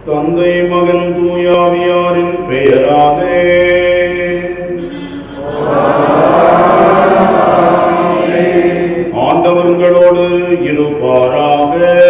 தந்தை மகன் தூயாவியாரின் பெயராலே ஆண்டவர் உங்களோடு இருப்பாராக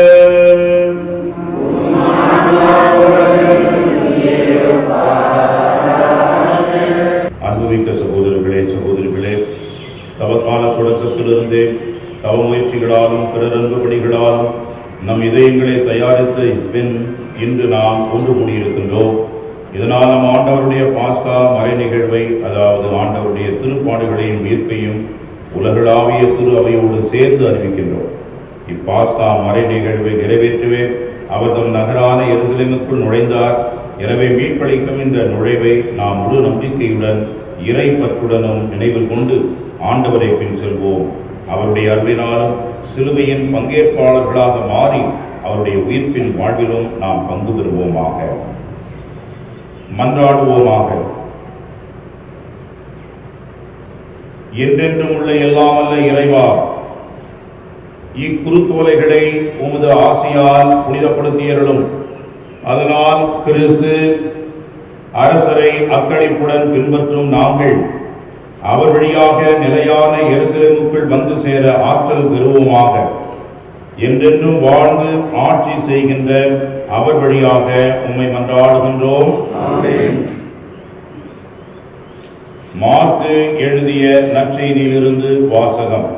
அன்புமிக்க சகோதரர்களே சகோதரிகளே தவக்கால தொடக்கத்திலிருந்தே தவ முயற்சிகளாலும் பிறரன்பு பணிகளாலும் நம் இதயங்களை தயாரித்து பின் இன்று நாம் ஒன்று கூடியிருக்கின்றோம் இதனால் நம் ஆண்டவருடைய பாஸ்கா மறை நிகழ்வை அதாவது ஆண்டவருடைய திருப்பாடுகளையும் ஈர்ப்பையும் உலகளாவிய திரு அவையோடு சேர்ந்து அறிவிக்கின்றோம் இப்பாஸ்கா மறை நிகழ்வை நிறைவேற்றவே அவர் தம் நகரான எருசலேமுக்குள் நுழைந்தார் எனவே மீட்பளிக்கும் இந்த நுழைவை நாம் முழு நம்பிக்கையுடன் இறை பற்றுடனும் நினைவில் கொண்டு ஆண்டவரை பின் செல்வோம் அவருடைய அருளினாலும் சிலுவையின் பங்கேற்பாளர்களாக மாறி அவருடைய உயிர்ப்பின் வாழ்விலும் நாம் பங்கு பெறுவோமாக மன்றாடுவோமாக என்றென்றும் உள்ள எல்லாம் அல்ல இறைவா இக்குருத்தோலைகளை உமது ஆசையால் புனிதப்படுத்தியருளும் அதனால் கிறிஸ்து அரசரை அக்களிப்புடன் பின்பற்றும் நாங்கள் அவர் வழியாக நிலையான எருசலேமுக்குள் வந்து சேர ஆற்றல் பெறுவோமாக என்றென்றும் வாழ்ந்து ஆட்சி செய்கின்ற அவர் வழியாக உம்மை மன்றாடுகின்றோம் மார்க்கு எழுதிய நற்செய்தியிலிருந்து வாசகம்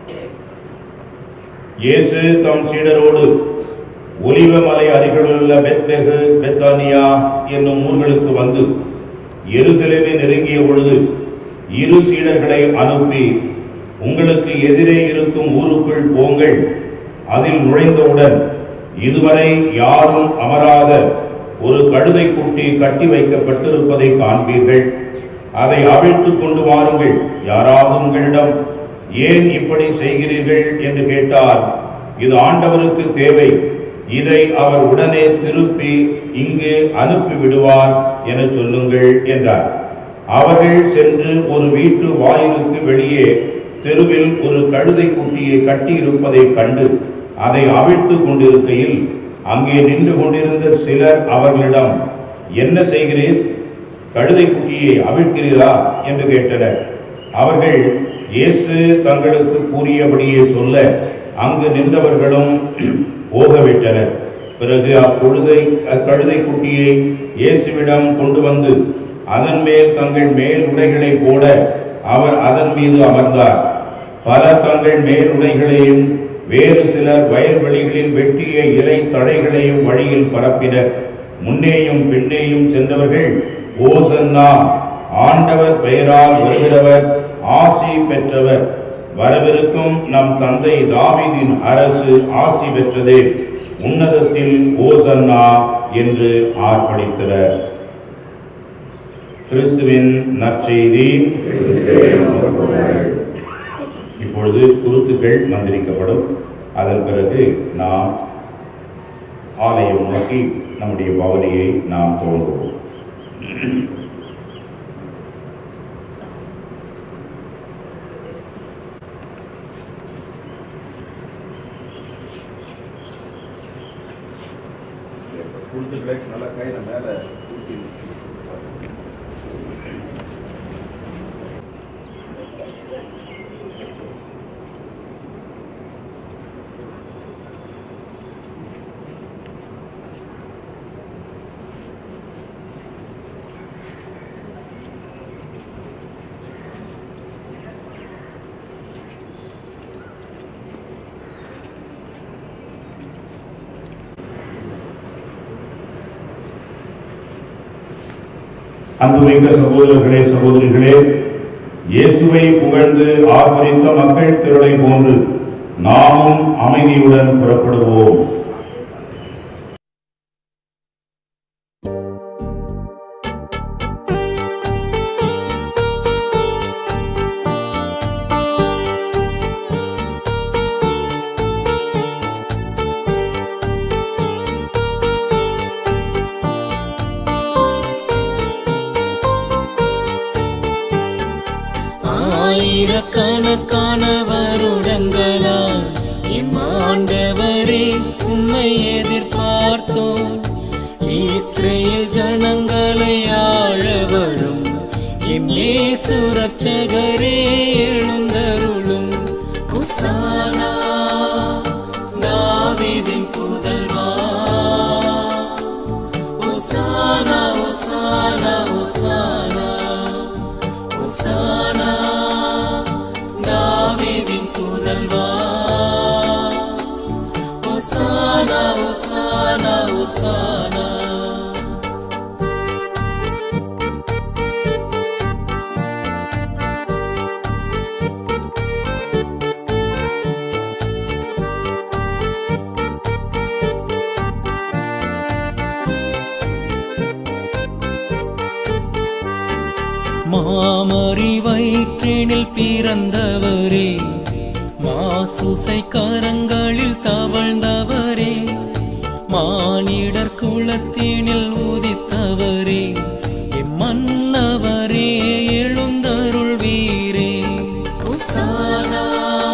இயேசு தம் சீடரோடு ஒலிவமலை அருகிலுள்ள பெத்லெகு பெத்தானியா என்னும் ஊர்களுக்கு வந்து எருசலேமை நெருங்கிய பொழுது இரு சீடர்களை அனுப்பி உங்களுக்கு எதிரே இருக்கும் ஊருக்குள் போங்கள் அதில் நுழைந்தவுடன் இதுவரை யாரும் அமராத ஒரு கழுதை குட்டி கட்டி வைக்கப்பட்டிருப்பதை காண்பீர்கள் அதை அவிழ்த்து கொண்டு வாருங்கள் யாராவது உங்களிடம் ஏன் இப்படி செய்கிறீர்கள் என்று கேட்டால் இது ஆண்டவருக்கு தேவை இதை அவர் உடனே திருப்பி இங்கு அனுப்பி விடுவார் என சொல்லுங்கள் என்றார் அவர்கள் சென்று ஒரு வீட்டு வாயிலுக்கு வெளியே தெருவில் ஒரு கழுதை குட்டியை கட்டியிருப்பதைக் கண்டு அதை அவிழ்த்து கொண்டிருக்கையில் அங்கே நின்று கொண்டிருந்த சிலர் அவர்களிடம் என்ன செய்கிறீர் கழுதை குட்டியை அவிழ்க்கிறீரா என்று கேட்டனர் அவர்கள் இயேசு தங்களுக்கு கூறியபடியே சொல்ல அங்கு நின்றவர்களும் போகவிட்டனர் பிறகு அக்கொழுதை அக்கழுதை குட்டியை இயேசுவிடம் கொண்டு வந்து அதன் மேல் தங்கள் மேல் உடைகளை போட அவர் அதன் மீது அமர்ந்தார் பலர் தங்கள் மேல் உடைகளையும் வேறு சிலர் வயல்வெளிகளில் வெட்டிய இலை தழைகளையும் வழியில் பரப்பினர் முன்னேயும் பின்னேயும் சென்றவர்கள் ஓசன்னா ஆண்டவர் பெயரால் வருகிறவர் ஆசி பெற்றவர் வரவிருக்கும் நம் தந்தை தாவீதின் அரசு ஆசி பெற்றதே உன்னதத்தில் ஓசன்னா என்று ஆர்ப்பரித்தனர் கிறிஸ்துவின் நற்செய்தி இப்பொழுது குருத்துக்கள் மந்திரிக்கப்படும் அதன் பிறகு நாம் ஆலயம் நோக்கி நம்முடைய பவனியை நாம் துவங்குவோம் குருத்துக்களை நல்லா கையில மேல தூக்கி அன்புமிக்க சகோதரர்களே சகோதரிகளே இயேசுவை புகழ்ந்து ஆர்ப்பரித்த மக்கள் திரளை போன்று நாமும் அமைதியுடன் புறப்படுவோம் ஆயிரக்கணக்கான வருடங்களால் இம்மாண்டவரே உம்மை எதிர்பார்த்தோம் நீ தரையில் ஜனங்களை ஆழ வரும் என் இயேசு ரட்சகரே எழுந்தருளும் உசானா தாவீதின் புதல்வா உசானா உசானா உசானா உசானா தாவீதின் புதல்வா உசானா உசானா உசானா மாமரி வயிற்றினில் பிறந்தவரே மாசுசை கரங்களில் தவழ்ந்தவரே மானிடர் குலத்தினில் உதித்தவரே எம்மன்னவரே எழுந்தருள் வீரே உசானா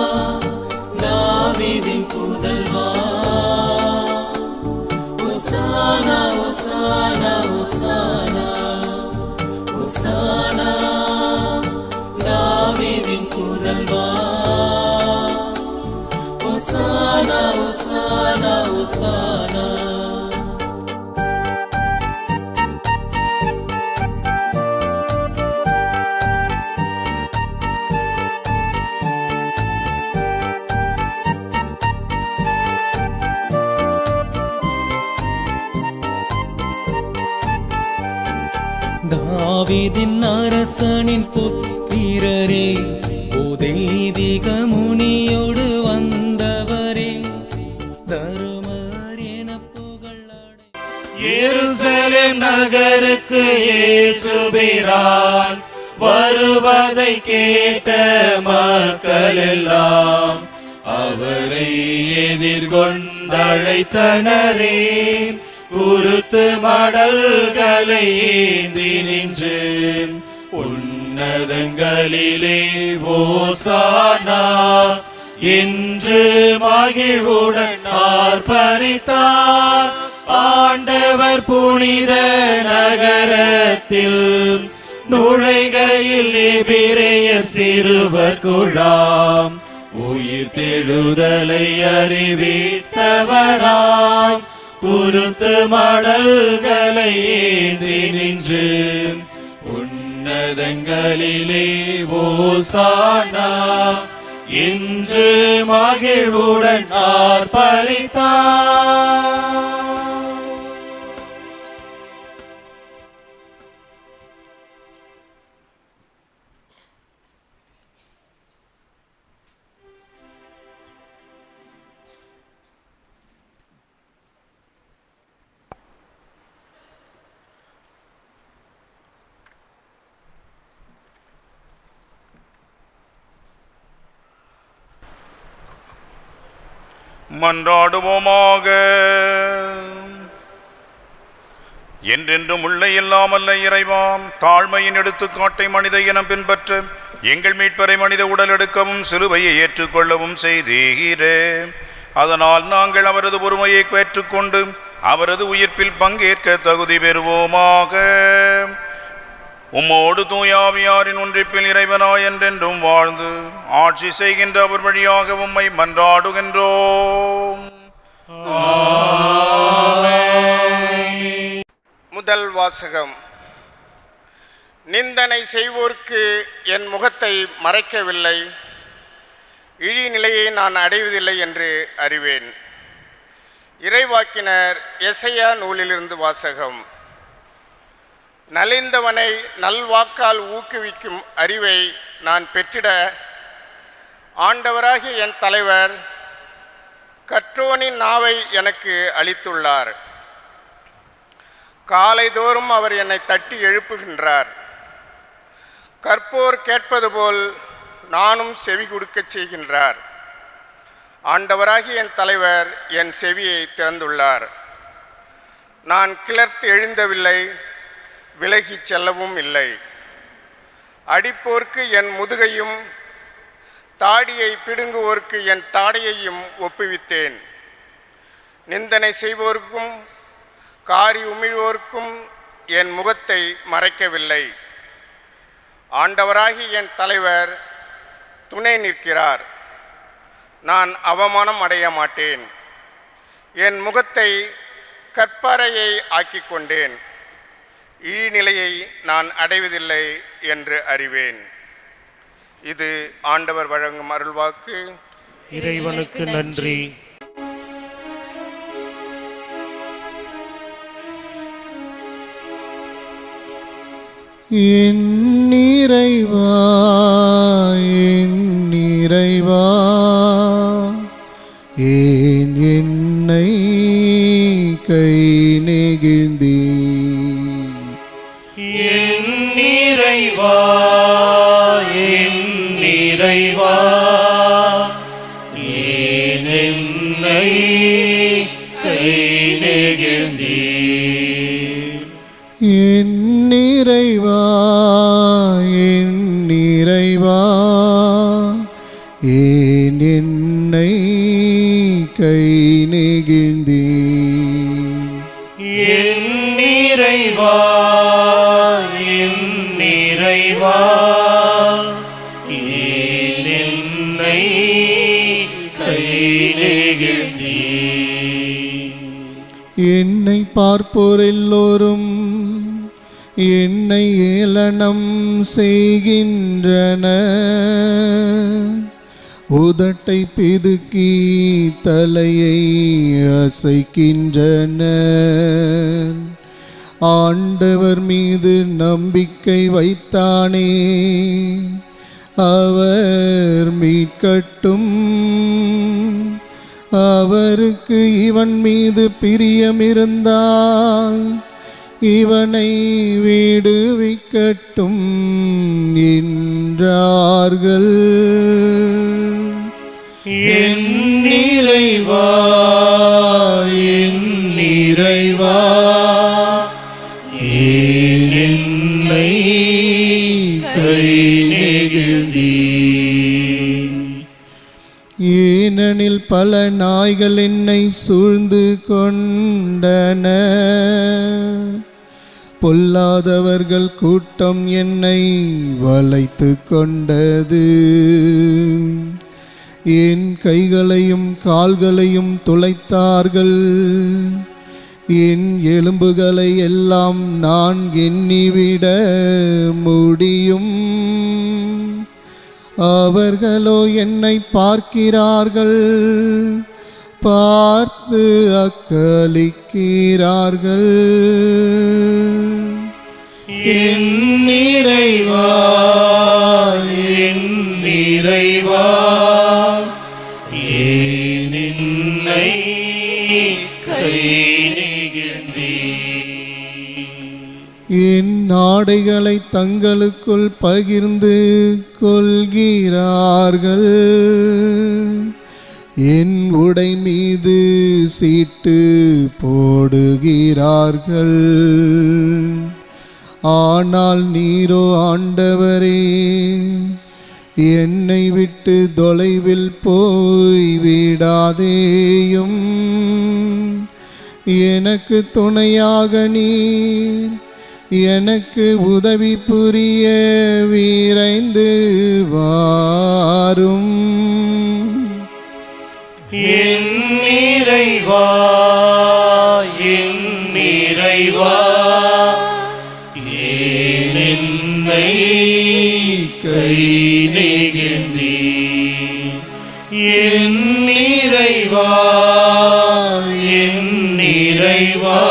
தாவீதின் புதல்வா உசானா உசானா உசானா உசானா தாவீதின் புதல்வா உசானா உசானா உசானா தாவீதின் அரசனின் புத்திரரே ஓ தெய்வீக முனியோடு வந்தவரே தருமர் என புகழடை எருசலேம் நகருக்கு இயேசுபிரான் வருவதை கேட்ட மக்கள் எல்லாம் அவரை எதிர்கொண்டழைத்தனரே குருத்து மடல்களை ஏந்தி நின்று உன்னதங்களிலே ஓசானா என்று மகிழ்வுடன் ஆர்ப்பரித்தார் ஆண்டவர் புனித நகரத்தில் நுழைகையில் எபிரேயர் சிறுவர் குழாம் உயிர் தெழுதலை அறிவித்தவராம் குருத்து மடல்களை ஏந்தி நின்று உன்னதங்களிலே ஓசானா இன்று மகிழ்வுடன் ஆர்ப்பரித்தார் மன்றாடுவோமாக என்றென்றும் உள்ள இல்லாமல்ல இறைவாம் தாழ்மையின் எடுத்துக்காட்டை மனித இனம் பின்பற்ற எங்கள் மீட்பரை மனித உடல் எடுக்கவும் சிலுவையை ஏற்றுக்கொள்ளவும் செய்தீரே அதனால் நாங்கள் அவரது பொறுமையை ஏற்றுக்கொண்டு அவரது உயிர்ப்பில் பங்கேற்க தகுதி பெறுவோமாக உம்மோடு தூயாவியாரின் ஒன்றிப்பில் இறைவனாய் என்றென்றும் வாழ்ந்து ஆட்சி செய்கின்ற அவர் வழியாக உம்மை மன்றாடுகின்றோம் முதல் வாசகம் நிந்தனை செய்வோர்க்கு என் முகத்தை மறைக்கவில்லை இழி நிலையை நான் அடைவதில்லை என்று அறிவேன் இறைவாக்கினர் எசையா நூலிலிருந்து வாசகம் நலிந்தவனை நல்வாக்கால் ஊக்குவிக்கும் அறிவை நான் பெற்றிட ஆண்டவராகிய என் தலைவர் கற்றோனின் நாவை எனக்கு அளித்துள்ளார் காலைதோறும் அவர் என்னை தட்டி எழுப்புகின்றார் கற்போர் கேட்பது போல் நானும் செவி கொடுக்கச் செய்கின்றார் ஆண்டவராகிய என் தலைவர் என் செவியை திறந்துள்ளார் நான் கிளர்த்து எழுந்தவில்லை விலகிச் செல்லவும் இல்லை அடிப்போர்க்கு என் முதுகையும் தாடியை பிடுங்குவோர்க்கு என் தாடையையும் ஒப்புவித்தேன் நிந்தனை செய்வோருக்கும் காரி உமிழ்வோருக்கும் என் முகத்தை மறைக்கவில்லை ஆண்டவராகி என் தலைவர் துணை நிற்கிறார் நான் அவமானம் அடைய மாட்டேன் என் முகத்தை கற்பாறையை ஆக்கிக் கொண்டேன் ஈ நிலையை நான் அடைவதில்லை என்று அறிவேன் இது ஆண்டவர் வழங்கும் அருள்வாக்கு இறைவனுக்கு நன்றி என் நிறைவா என் நிறைவா ஏன் என்னை கை நெகிழ்ந்தீ என் நிறைவா என் நிறைவா ஏன் என்னை கை நெகிழ்ந்தீர் என் நிறைவா என் நிறைவா ஏன் என்னை கை நெகிழ்ந்தீ என் நிறைவா என் நிறைவா ஏன் என்னை கை நெகிழ்ந்தீர் என்னை பார்ப்போர் எல்லோரும் என்னை ஏளனம் செய்கின்றன உதட்டை பிதுக்கி தலையை அசைக்கின்றன ஆண்டவர் மீது நம்பிக்கை வைத்தானே அவர் மீட்கட்டும் அவருக்கு இவன் மீது பிரியமிருந்தால் இவனை விடுவிக்கட்டும் என்றார்கள் என் நிறைவா என் நிறைவா ஏன் என்னை கை நெகிழ்ந்தீர் ஏனெனில் பல நாய்கள் என்னை சூழ்ந்து கொண்டன பொல்லாதவர்கள் கூட்டம் என்னை வளைத்து கொண்டது என் கைகளையும் கால்களையும் துளைத்தார்கள் என் எலும்புகளை எல்லாம் நான் எண்ணிவிட முடியும் அவர்களோ என்னை பார்க்கிறார்கள் பார்த்து அக்களிக்கிறார்கள் என் நிறைவா என் நிறைவா ஏன் என்னை கை நெகிழ்ந்தீர் என் நாடைகளை தங்களுக்குள் பகிர்ந்து கொள்கிறார்கள் என் உடை மீது சீட்டு போடுகிறார்கள் ஆனால் நீரோ ஆண்டவரே என்னை விட்டு தொலைவில் போய் விடாதேயும் எனக்கு துணையாக நீர் எனக்கு உதவி புரிய விரைந்து வாரும் என் நிறைவா என் நிறைவா ஏன் என்னை கை நெகிழ்ந்தீர் என் நிறைவா என் நிறைவா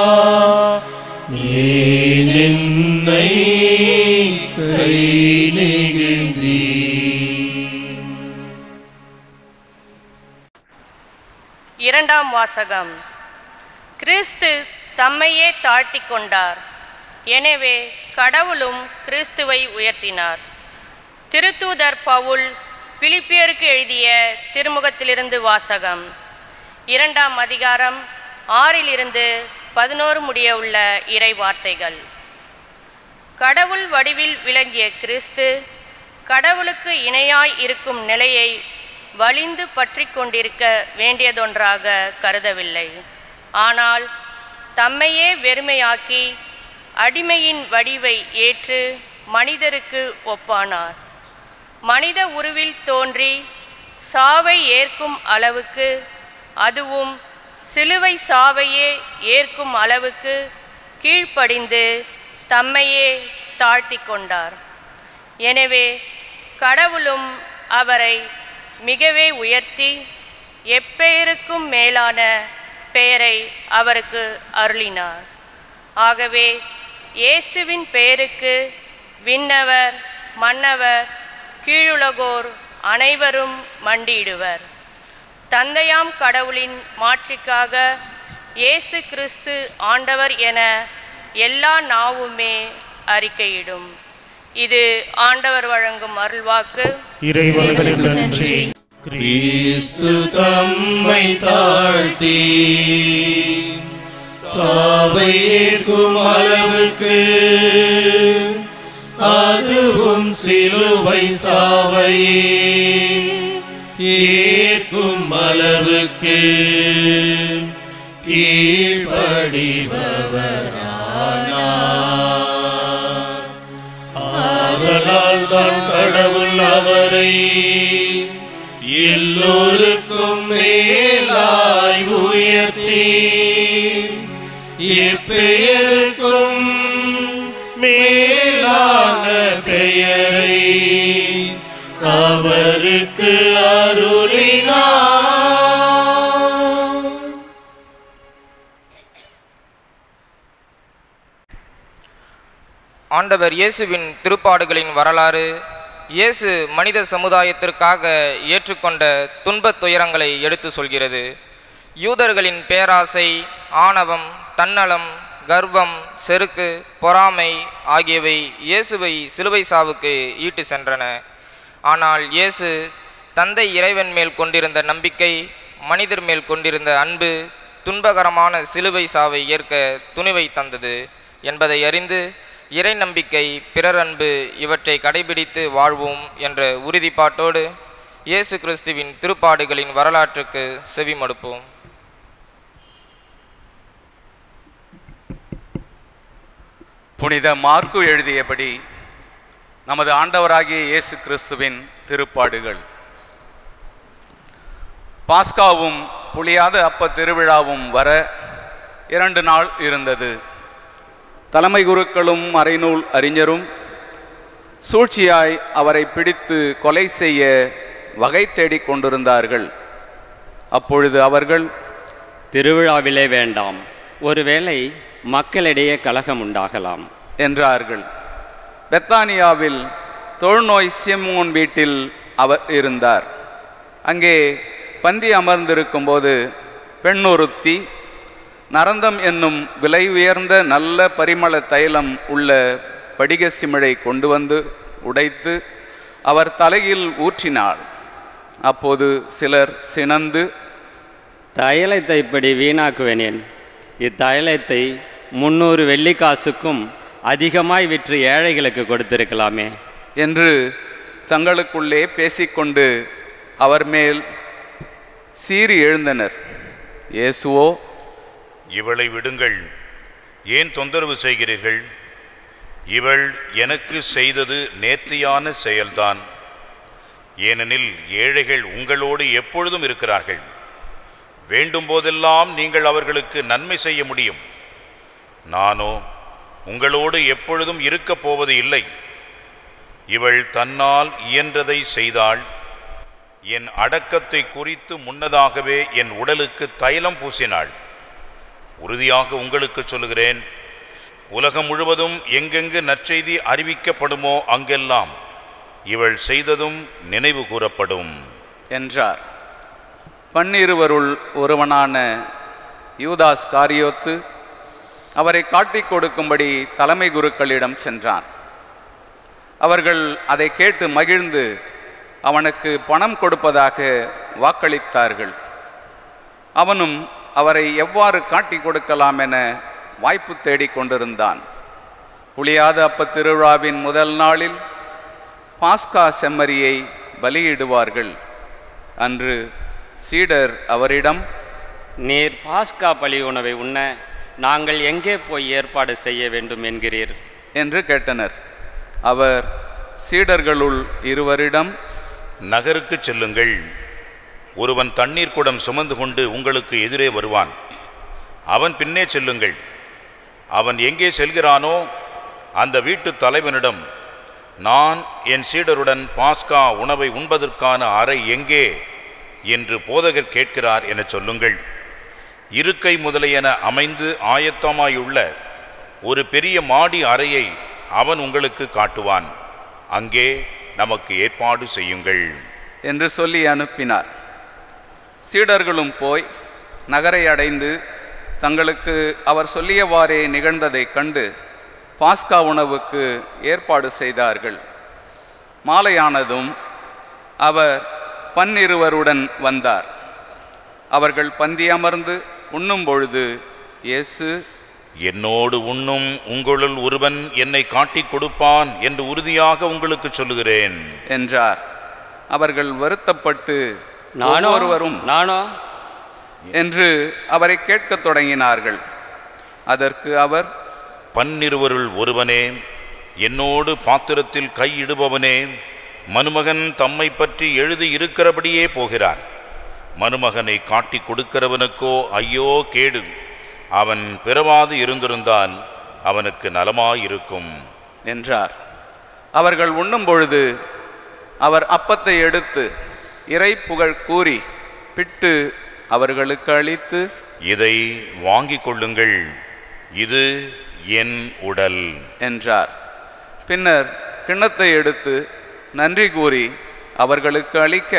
ஏன் என்னை கை நெகிழ்ந்தீர் இரண்டாம் வாசகம் கிறிஸ்து தம்மையே தாழ்த்தி கொண்டார் எனவே கடவுளும் கிறிஸ்துவை உயர்த்தினார் திருத்தூதர் பவுல் பிலிப்பியருக்கு எழுதிய திருமுகத்திலிருந்து வாசகம் இரண்டாம் அதிகாரம் ஆறிலிருந்து பதினோரு முடிய உள்ள இறை வார்த்தைகள் கடவுள் வடிவில் விளங்கிய கிறிஸ்து கடவுளுக்கு இணையாய் இருக்கும் நிலையை வலிந்து பற்றி கொண்டிருக்க வேண்டியதொன்றாக கருதவில்லை ஆனால் தம்மையே வெறுமையாக்கி அடிமையின் வடிவை ஏற்று மனிதருக்கு ஒப்பானார் மனித உருவில் தோன்றி சாவை ஏற்கும் அளவுக்கு அதுவும் சிலுவை சாவையே ஏற்கும் அளவுக்கு கீழ்ப்படிந்து தம்மையே தாழ்த்தி கொண்டார் எனவே கடவுளும் அவரை மிகவே உயர்த்தி எப்பெயருக்கும் மேலான பெயரை அவருக்கு அருளினார் ஆகவே இயேசுவின் பெயருக்கு விண்ணவர் மன்னவர் கீழுலகோர் அனைவரும் மண்டியிடுவர் தந்தையாம் கடவுளின் மாட்சிக்காக இயேசு கிறிஸ்து ஆண்டவர் என எல்லா நாவுமே அறிக்கையிடும் இது ஆண்டவர் வழங்கும் அருள்வாக்கு இறைவனுக்கு நன்றி கிறிஸ்து தம்மை தாழ்த்தி சாவை ஏற்கும் அளவுக்கு அதுவும் சிலுவை சாவையே ஏற்கும் அளவுக்கு கீழ்ப்படிபவரானார் ஆதலால் தான் கடவுள் அவரை எல்லோருக்கும் மேலாய் உயர்த்தி எப்பெயருக்கும் மேலான பெயரை அவருக்கு அருளினார் ஆண்டவர் இயேசுவின் திருப்பாடுகளின் வரலாறு இயேசு மனித சமுதாயத்திற்காக ஏற்றுக்கொண்ட துன்பத் துயரங்களை எடுத்து சொல்கிறது யூதர்களின் பேராசை ஆணவம் தன்னலம் கர்வம் செருக்கு பொறாமை ஆகியவை இயேசுவை சிலுவை சாவுக்கு ஈட்டு சென்றன ஆனால் இயேசு தந்தை இறைவன் மேல் கொண்டிருந்த நம்பிக்கை மனிதர் மேல் கொண்டிருந்த அன்பு துன்பகரமான சிலுவை சாவை ஏற்க துணிவை தந்தது என்பதை அறிந்து இறை நம்பிக்கை பிறர் அன்பு இவற்றை கடைபிடித்து வாழ்வோம் என்ற உறுதிப்பாட்டோடு இயேசு கிறிஸ்துவின் திருப்பாடுகளின் வரலாற்றுக்கு செவிமடுப்போம் புனித மார்க்கு எழுதியபடி நமது ஆண்டவராகிய இயேசு கிறிஸ்துவின் திருப்பாடுகள் பாஸ்காவும் புளியாத அப்ப திருவிழாவும் வர இரண்டு நாள் இருந்தது தலைமை குருக்களும் மறைநூல் அறிஞரும் சூழ்ச்சியாய் அவரை பிடித்து கொலை செய்ய வகை தேடிக் கொண்டிருந்தார்கள் அப்பொழுது அவர்கள் திருவிழாவிலே வேண்டாம் ஒருவேளை மக்களிடையே கலகம் உண்டாகலாம் என்றார்கள் பெத்தானியாவில் தொழுநோய் சிம்மோன் வீட்டில் அவர் இருந்தார் அங்கே பந்தி அமர்ந்திருக்கும்போது பெண்ணொருத்தி நரந்தம் என்னும் விலை உயர்ந்த நல்ல பரிமள தைலம் உள்ள படிக சிமிழை கொண்டு வந்து உடைத்து அவர் தலையில் ஊற்றினாள் அப்போது சிலர் சினந்து தைலத்தை இப்படி வீணாக்குவேனேன் இத்தைலத்தை முன்னூறு வெள்ளிக்காசுக்கும் அதிகமாய் விற்று ஏழைகளுக்கு கொடுத்திருக்கலாமே என்று தங்களுக்குள்ளே பேசிக்கொண்டு அவர் மேல் சீறி எழுந்தனர் இயேசுவோ இவளை விடுங்கள் ஏன் தொந்தரவு செய்கிறீர்கள் இவள் எனக்கு செய்தது நேர்த்தியான செயல்தான் ஏனெனில் ஏழைகள் உங்களோடு எப்பொழுதும் இருக்கிறார்கள் வேண்டும் போதெல்லாம் நீங்கள் அவர்களுக்கு நன்மை செய்ய முடியும் நானோ உங்களோடு எப்பொழுதும் இருக்கப் போவது இல்லை இவள் தன்னால் இயன்றதை செய்தாள் என் அடக்கத்தை குறித்து முன்னதாகவே என் உடலுக்கு தைலம் பூசினாள் உறுதியாக உங்களுக்கு சொல்லுகிறேன் உலகம் முழுவதும் எங்கெங்கு நற்செய்தி அறிவிக்கப்படுமோ அங்கெல்லாம் இவள் செய்ததும் நினைவு கூறப்படும் என்றார் பன்னிருவருள் ஒருவனான யூதாஸ் காரியோத்து அவரை காட்டிக் கொடுக்கும்படி தலைமை குருக்களிடம் சென்றான் அவர்கள் அதை கேட்டு மகிழ்ந்து அவனுக்கு பணம் கொடுப்பதாக வாக்களித்தார்கள் அவனும் அவரை எவ்வாறு காட்டிக் கொடுக்கலாம் என வாய்ப்பு தேடிக் கொண்டிருந்தான் புளியாத அப்ப திருவிழாவின் முதல் நாளில் பாஸ்கா செம்மறியை பலியிடுவார்கள் அன்று சீடர் அவரிடம் நீர் பாஸ்கா பலி உணவை உண்ண நாங்கள் எங்கே போய் ஏற்பாடு செய்ய வேண்டும் என்கிறீர் என்று கேட்டனர் அவர் சீடர்களுள் இருவரிடம் நகருக்கு செல்லுங்கள் ஒருவன் தண்ணீர் குடம் சுமந்து கொண்டு உங்களுக்கு எதிரே வருவான் அவன் பின்னே செல்லுங்கள் அவன் எங்கே செல்கிறானோ அந்த வீட்டு தலைவனிடம் நான் என் சீடருடன் பாஸ்கா உணவை உண்பதற்கான அறை எங்கே என்று போதகர் கேட்கிறார் என சொல்லுங்கள் இருக்கை முதலியன அமைந்து ஆயத்தமாயுள்ள ஒரு பெரிய மாடி அறையை அவன் உங்களுக்கு காட்டுவான் அங்கே நமக்கு ஏற்பாடு செய்யுங்கள் என்று சொல்லி அனுப்பினார் சீடர்களும் போய் நகரை அடைந்து தங்களுக்கு அவர் சொல்லியவாறே நிகழ்ந்ததைக் கண்டு பாஸ்கா உணவுக்கு ஏற்பாடு செய்தார்கள் மாலையானதும் அவர் பன்னிருவருடன் வந்தார் அவர்கள் பந்தி அமர்ந்து உண்ணும் பொழுது இயேசு என்னோடு உண்ணும் உங்களுள் ஒருவன் என்னை காட்டிக் கொடுப்பான் என்று உறுதியாக உங்களுக்கு சொல்லுகிறேன் என்றார் அவர்கள் வருத்தப்பட்டு நானோ ஒருவரும் நானோ என்று அவரை கேட்கத் தொடங்கினார்கள் அதற்கு அவர் பன்னிருவருள் ஒருவனே என்னோடு பாத்திரத்தில் கையிடுபவனே மனுமகன் தம்மை பற்றி எழுதி இருக்கிறபடியே போகிறார் மனுமகனை காட்டிக் கொடுக்கிறவனுக்கோ ஐயோ கேடு அவன் பிறவாது இருந்திருந்தால் அவனுக்கு நலமாயிருக்கும் என்றார் அவர்கள் உண்ணும் பொழுது அவர் அப்பத்தை எடுத்து இறை புகழ் கூறி பிட்டு அவர்களுக்கு அளித்து இதை வாங்கிக் கொள்ளுங்கள் இது என் உடல் என்றார் பின்னர் கிண்ணத்தை எடுத்து நன்றி கூறி அவர்களுக்கு அளிக்க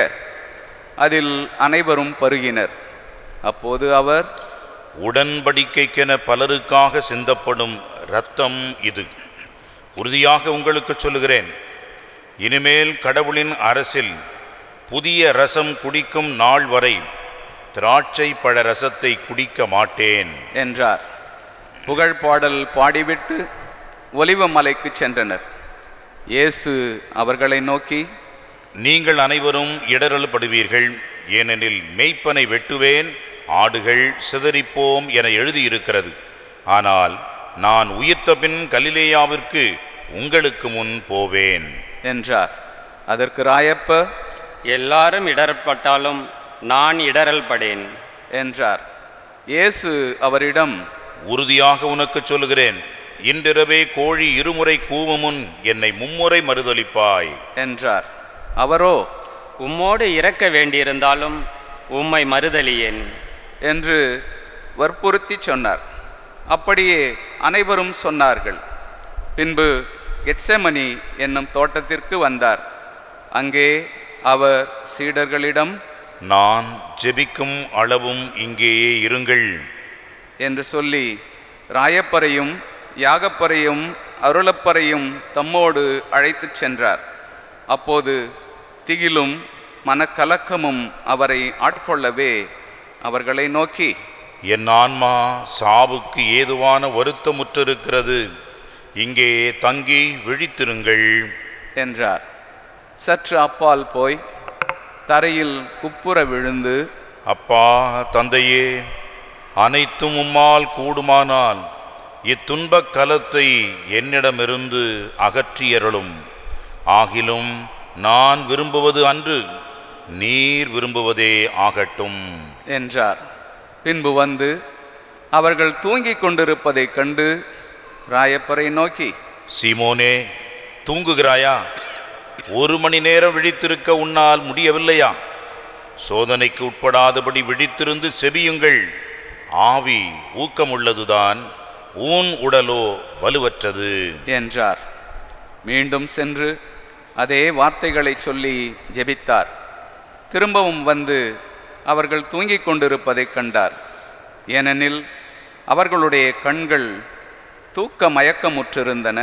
அதில் அனைவரும் பருகினர் அப்போது அவர் உடன்படிக்கைக்கென பலருக்காக சிந்தப்படும் இரத்தம் இது உறுதியாக உங்களுக்கு சொல்லுகிறேன் இனிமேல் கடவுளின் அரசில் புதிய ரசம் குடிக்கும் நாள் வரை திராட்சை பழ ரசத்தை குடிக்க மாட்டேன் என்றார் புகழ் பாடல் பாடிவிட்டு ஒலிவ மலைக்கு சென்றனர் இயேசு அவர்களை நோக்கி நீங்கள் அனைவரும் இடரல்படுவீர்கள் ஏனெனில் மெய்ப்பனை வெட்டுவேன் ஆடுகள் சிதறிப்போம் என எழுதியிருக்கிறது ஆனால் நான் உயிர்த்த பின் கலிலேயாவிற்கு உங்களுக்கு முன் போவேன் என்றார் அதற்கு ராயப்ப எல்லாரும் இடர்பட்டாலும் நான் இடரல் படேன் என்றார் இயேசு அவரிடம் உறுதியாக உனக்கு சொல்லுகிறேன் இன்றிரவே கோழி இருமுறை கூவும் முன் என்னை மும்முறை மறுதலிப்பாய் என்றார் அவரோ உம்மோடு இறக்க வேண்டியிருந்தாலும் உம்மை மறுதலியேன் என்று வற்புறுத்தி சொன்னார் அப்படியே அனைவரும் சொன்னார்கள் பின்பு கெட்செமனி என்னும் தோட்டத்திற்கு வந்தார் அங்கே அவர் சீடர்களிடம் நான் ஜெபிக்கும் அளவும் இங்கேயே இருங்கள் என்று சொல்லி ராயப்பரையும் யாகப்பரையும் அருளப்பரையும் தம்மோடு அழைத்துச் சென்றார் அப்போது திகிலும் மனக்கலக்கமும் அவரை ஆட்கொள்ளவே அவர்களை நோக்கி என் ஆன்மா சாவுக்கு ஏதுவான வருத்தமுற்றிருக்கிறது இங்கே தங்கி விழித்திருங்கள் என்றார் சற்று அப்பால் போய் தரையில் குப்புற விழுந்து அப்பா தந்தையே அனைத்தும் உம்மால் கூடுமானால் இத்துன்பக் கலத்தை என்னிடமிருந்து அகற்றியருளும் ஆகிலும் நான் விரும்புவது அன்று நீர் விரும்புவதே ஆகட்டும் என்றார் பின்பு வந்து அவர்கள் தூங்கிக் கொண்டிருப்பதைக் கண்டு ராயப்பரை நோக்கி சீமோனே தூங்குகிறாயா ஒரு மணி நேரம் விழித்திருக்க உன்னால் முடியவில்லையா சோதனைக்கு உட்படாதபடி விழித்திருந்து செவியுங்கள் ஆவி ஊக்கமுள்ளதுதான் ஊன் உடலோ வலுவற்றது என்றார் மீண்டும் சென்று அதே வார்த்தைகளைச் சொல்லி ஜெபித்தார் திரும்பவும் வந்து அவர்கள் தூங்கிக் கொண்டிருப்பதைக் கண்டார் ஏனெனில் அவர்களுடைய கண்கள் தூக்க மயக்கமுற்றிருந்தன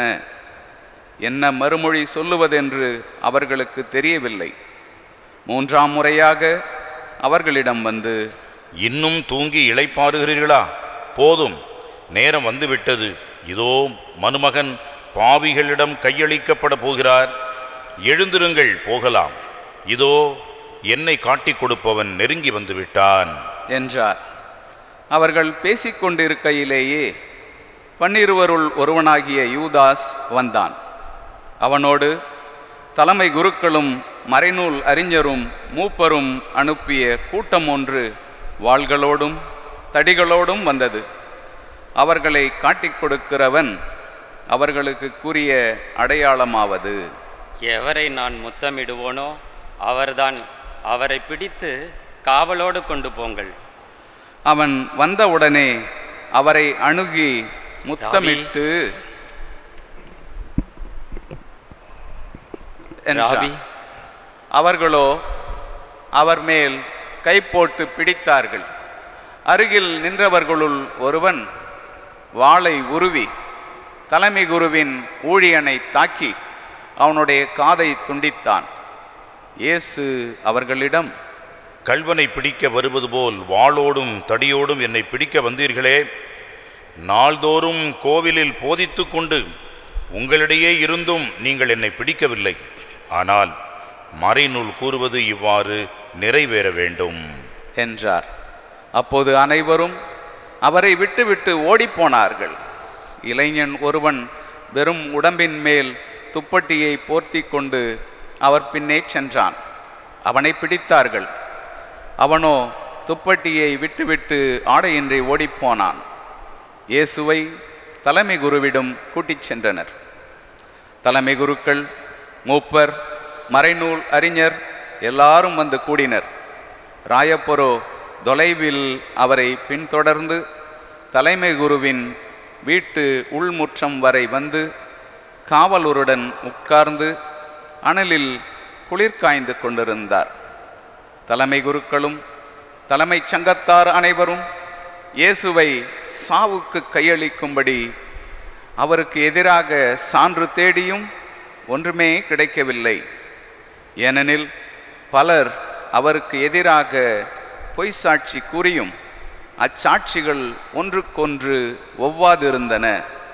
என்ன மறுமொழி சொல்லுவதென்று அவர்களுக்கு தெரியவில்லை மூன்றாம் முறையாக அவர்களிடம் வந்து இன்னும் தூங்கி இளைப்பாறுகிறீர்களா போதும் நேரம் வந்துவிட்டது இதோ மனுமகன் பாவிகளிடம் கையளிக்கப்பட போகிறார் எழுந்திருங்கள் போகலாம் இதோ என்னை காட்டிக் கொடுப்பவன் நெருங்கி வந்து விட்டான் என்றார் அவர்கள் பேசிக்கொண்டிருக்கையிலேயே பன்னிருவருள் ஒருவனாகிய யூதாஸ் வந்தான் அவனோடு தலைமை குருக்களும் மறைநூல் அறிஞரும் மூப்பரும் அனுப்பிய கூட்டம் ஒன்று வாள்களோடும் தடிகளோடும் வந்தது அவர்களை காட்டிக் கொடுக்கிறவன் அவர்களுக்கு கூறிய அடையாளமாவது எவரை நான் முத்தமிடுவோனோ அவர்தான் அவரை பிடித்து காவலோடு கொண்டு போங்கள் அவன் வந்தவுடனே அவரை அணுகி முத்தமிட்டு என்றான். ராபி. அவர்களோ அவர் மேல் கை போட்டு பிடித்தார்கள் அருகில் நின்றவர்களுள் ஒருவன் வாளை உருவி தலைமை குருவின் ஊழியனை தாக்கி அவனுடைய காதை துண்டித்தான் இயேசு அவர்களிடம் கல்வனை பிடிக்க வருவது போல் வாளோடும் தடியோடும் என்னை பிடிக்க வந்தீர்களே நாள்தோறும் கோவிலில் போதித்துக் கொண்டு உங்களிடையே இருந்தும் நீங்கள் என்னை பிடிக்கவில்லை ஆனால் மறைநூல் கூறுவது இவ்வாறு நிறைவேற வேண்டும் என்றார் அப்போது அனைவரும் அவரை விட்டுவிட்டு ஓடிப்போனார்கள் இளைஞன் ஒருவன் வெறும் உடம்பின் மேல் துப்பட்டியை போர்த்தி கொண்டு அவர் பின்னே சென்றான் அவனை பிடித்தார்கள் அவனோ துப்பட்டியை விட்டுவிட்டு ஆடையின்றி ஓடிப்போனான் இயேசுவை தலைமை குருவிடம் கூட்டிச் சென்றனர் தலைமை குருக்கள் மூப்பர் மறைநூல் அறிஞர் எல்லாரும் வந்து கூடினர் ராயப்பரோ தொலைவில் அவரை பின்தொடர்ந்து தலைமை குருவின் வீட்டு உள்முற்றம் வரை வந்து காவலருடன் உட்கார்ந்து அனலில் குளிர் காய்ந்து கொண்டிருந்தார் தலைமை குருக்களும் தலைமைச் சங்கத்தார் அனைவரும் இயேசுவை சாவுக்கு கையளிக்கும்படி அவருக்கு எதிராக சான்று தேடியும் ஒன்றுமே கிடைக்கவில்லை ஏனெனில் பலர் அவருக்கு எதிராக பொய் சாட்சி கூறியும் அச்சாட்சிகள் ஒன்றுக்கொன்று ஒவ்வாதிருந்தன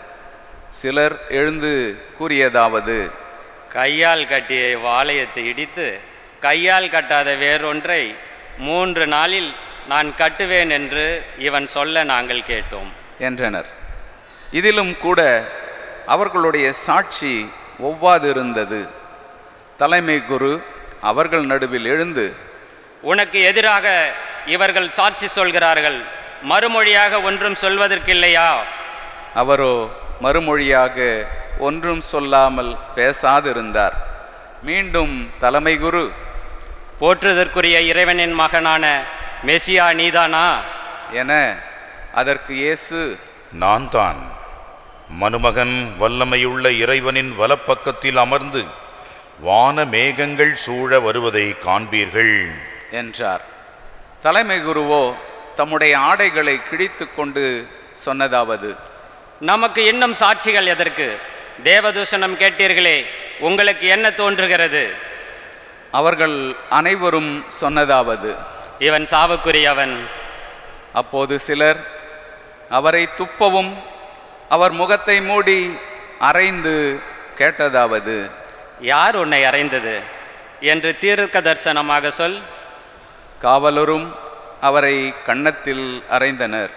சிலர் எழுந்து கூறியதாவது கையால் கட்டிய வாளையத்தை இடித்து கையால் கட்டாத வேறொன்றை மூன்று நாளில் நான் கட்டுவேன் என்று இவன் சொல்ல நாங்கள் கேட்டோம் என்றனர் இதிலும் கூட அவர்களுடைய சாட்சி ஒவ்வாதிருந்தது தலைமை குரு அவர்கள் நடுவில் எழுந்து உனக்கு எதிராக இவர்கள் சாட்சி சொல்கிறார்கள் மறுமொழியாக ஒன்றும் சொல்வதற்கில்லையா அவரோ மறுமொழியாக ஒன்றும் சொல்லாமல் பேசாதிருந்தார் மீண்டும் தலைமை குரு போற்றுதற்குரிய இறைவனின் மகனான மெசியா நீதானா என அதற்கு இயேசு நான் தான் மனுமகன் வல்லமையுள்ள இறைவனின் வலப்பக்கத்தில் அமர்ந்து வான மேகங்கள் சூழ வருவதை காண்பீர்கள் என்றார் தலைமை குருவோ தம்முடைய ஆடைகளை கிழித்து கொண்டு சொன்னதாவது நமக்கு இன்னும் சாட்சிகள் எதற்கு தேவதூஷணம் கேட்டீர்களே உங்களுக்கு என்ன தோன்றுகிறது அவர்கள் அனைவரும் சொன்னதாவது இவன் சாவுக்குரியவன் அப்போது சிலர் அவரை துப்பவும் அவர் முகத்தை மூடி அறைந்து கேட்டதாவது யார் உன்னை அறைந்தது என்று தீர்க்க தரிசனமாக சொல் காவலரும் அவரை கன்னத்தில் அறைந்தனர்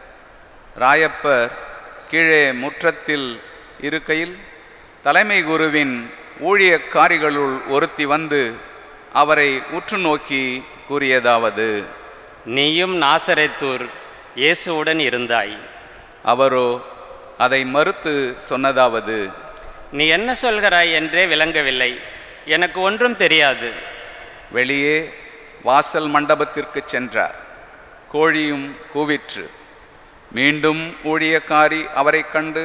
ராயப்பர் கீழே முற்றத்தில் இருக்கையில் தலைமை குருவின் ஊழியக்காரிகளுள் ஒருத்தி வந்து அவரை உற்று நோக்கி கூறியதாவது நீயும் நாசரேத்தூர் இயேசுவுடன் இருந்தாய் அவரோ அதை மறுத்து சொன்னதாவது நீ என்ன சொல்கிறாய் என்றே விளங்கவில்லை எனக்கு ஒன்றும் தெரியாது வெளியே வாசல் மண்டபத்திற்கு சென்றார் கோழியும் கூவிற்று மீண்டும் ஊழியக்காரி அவரை கண்டு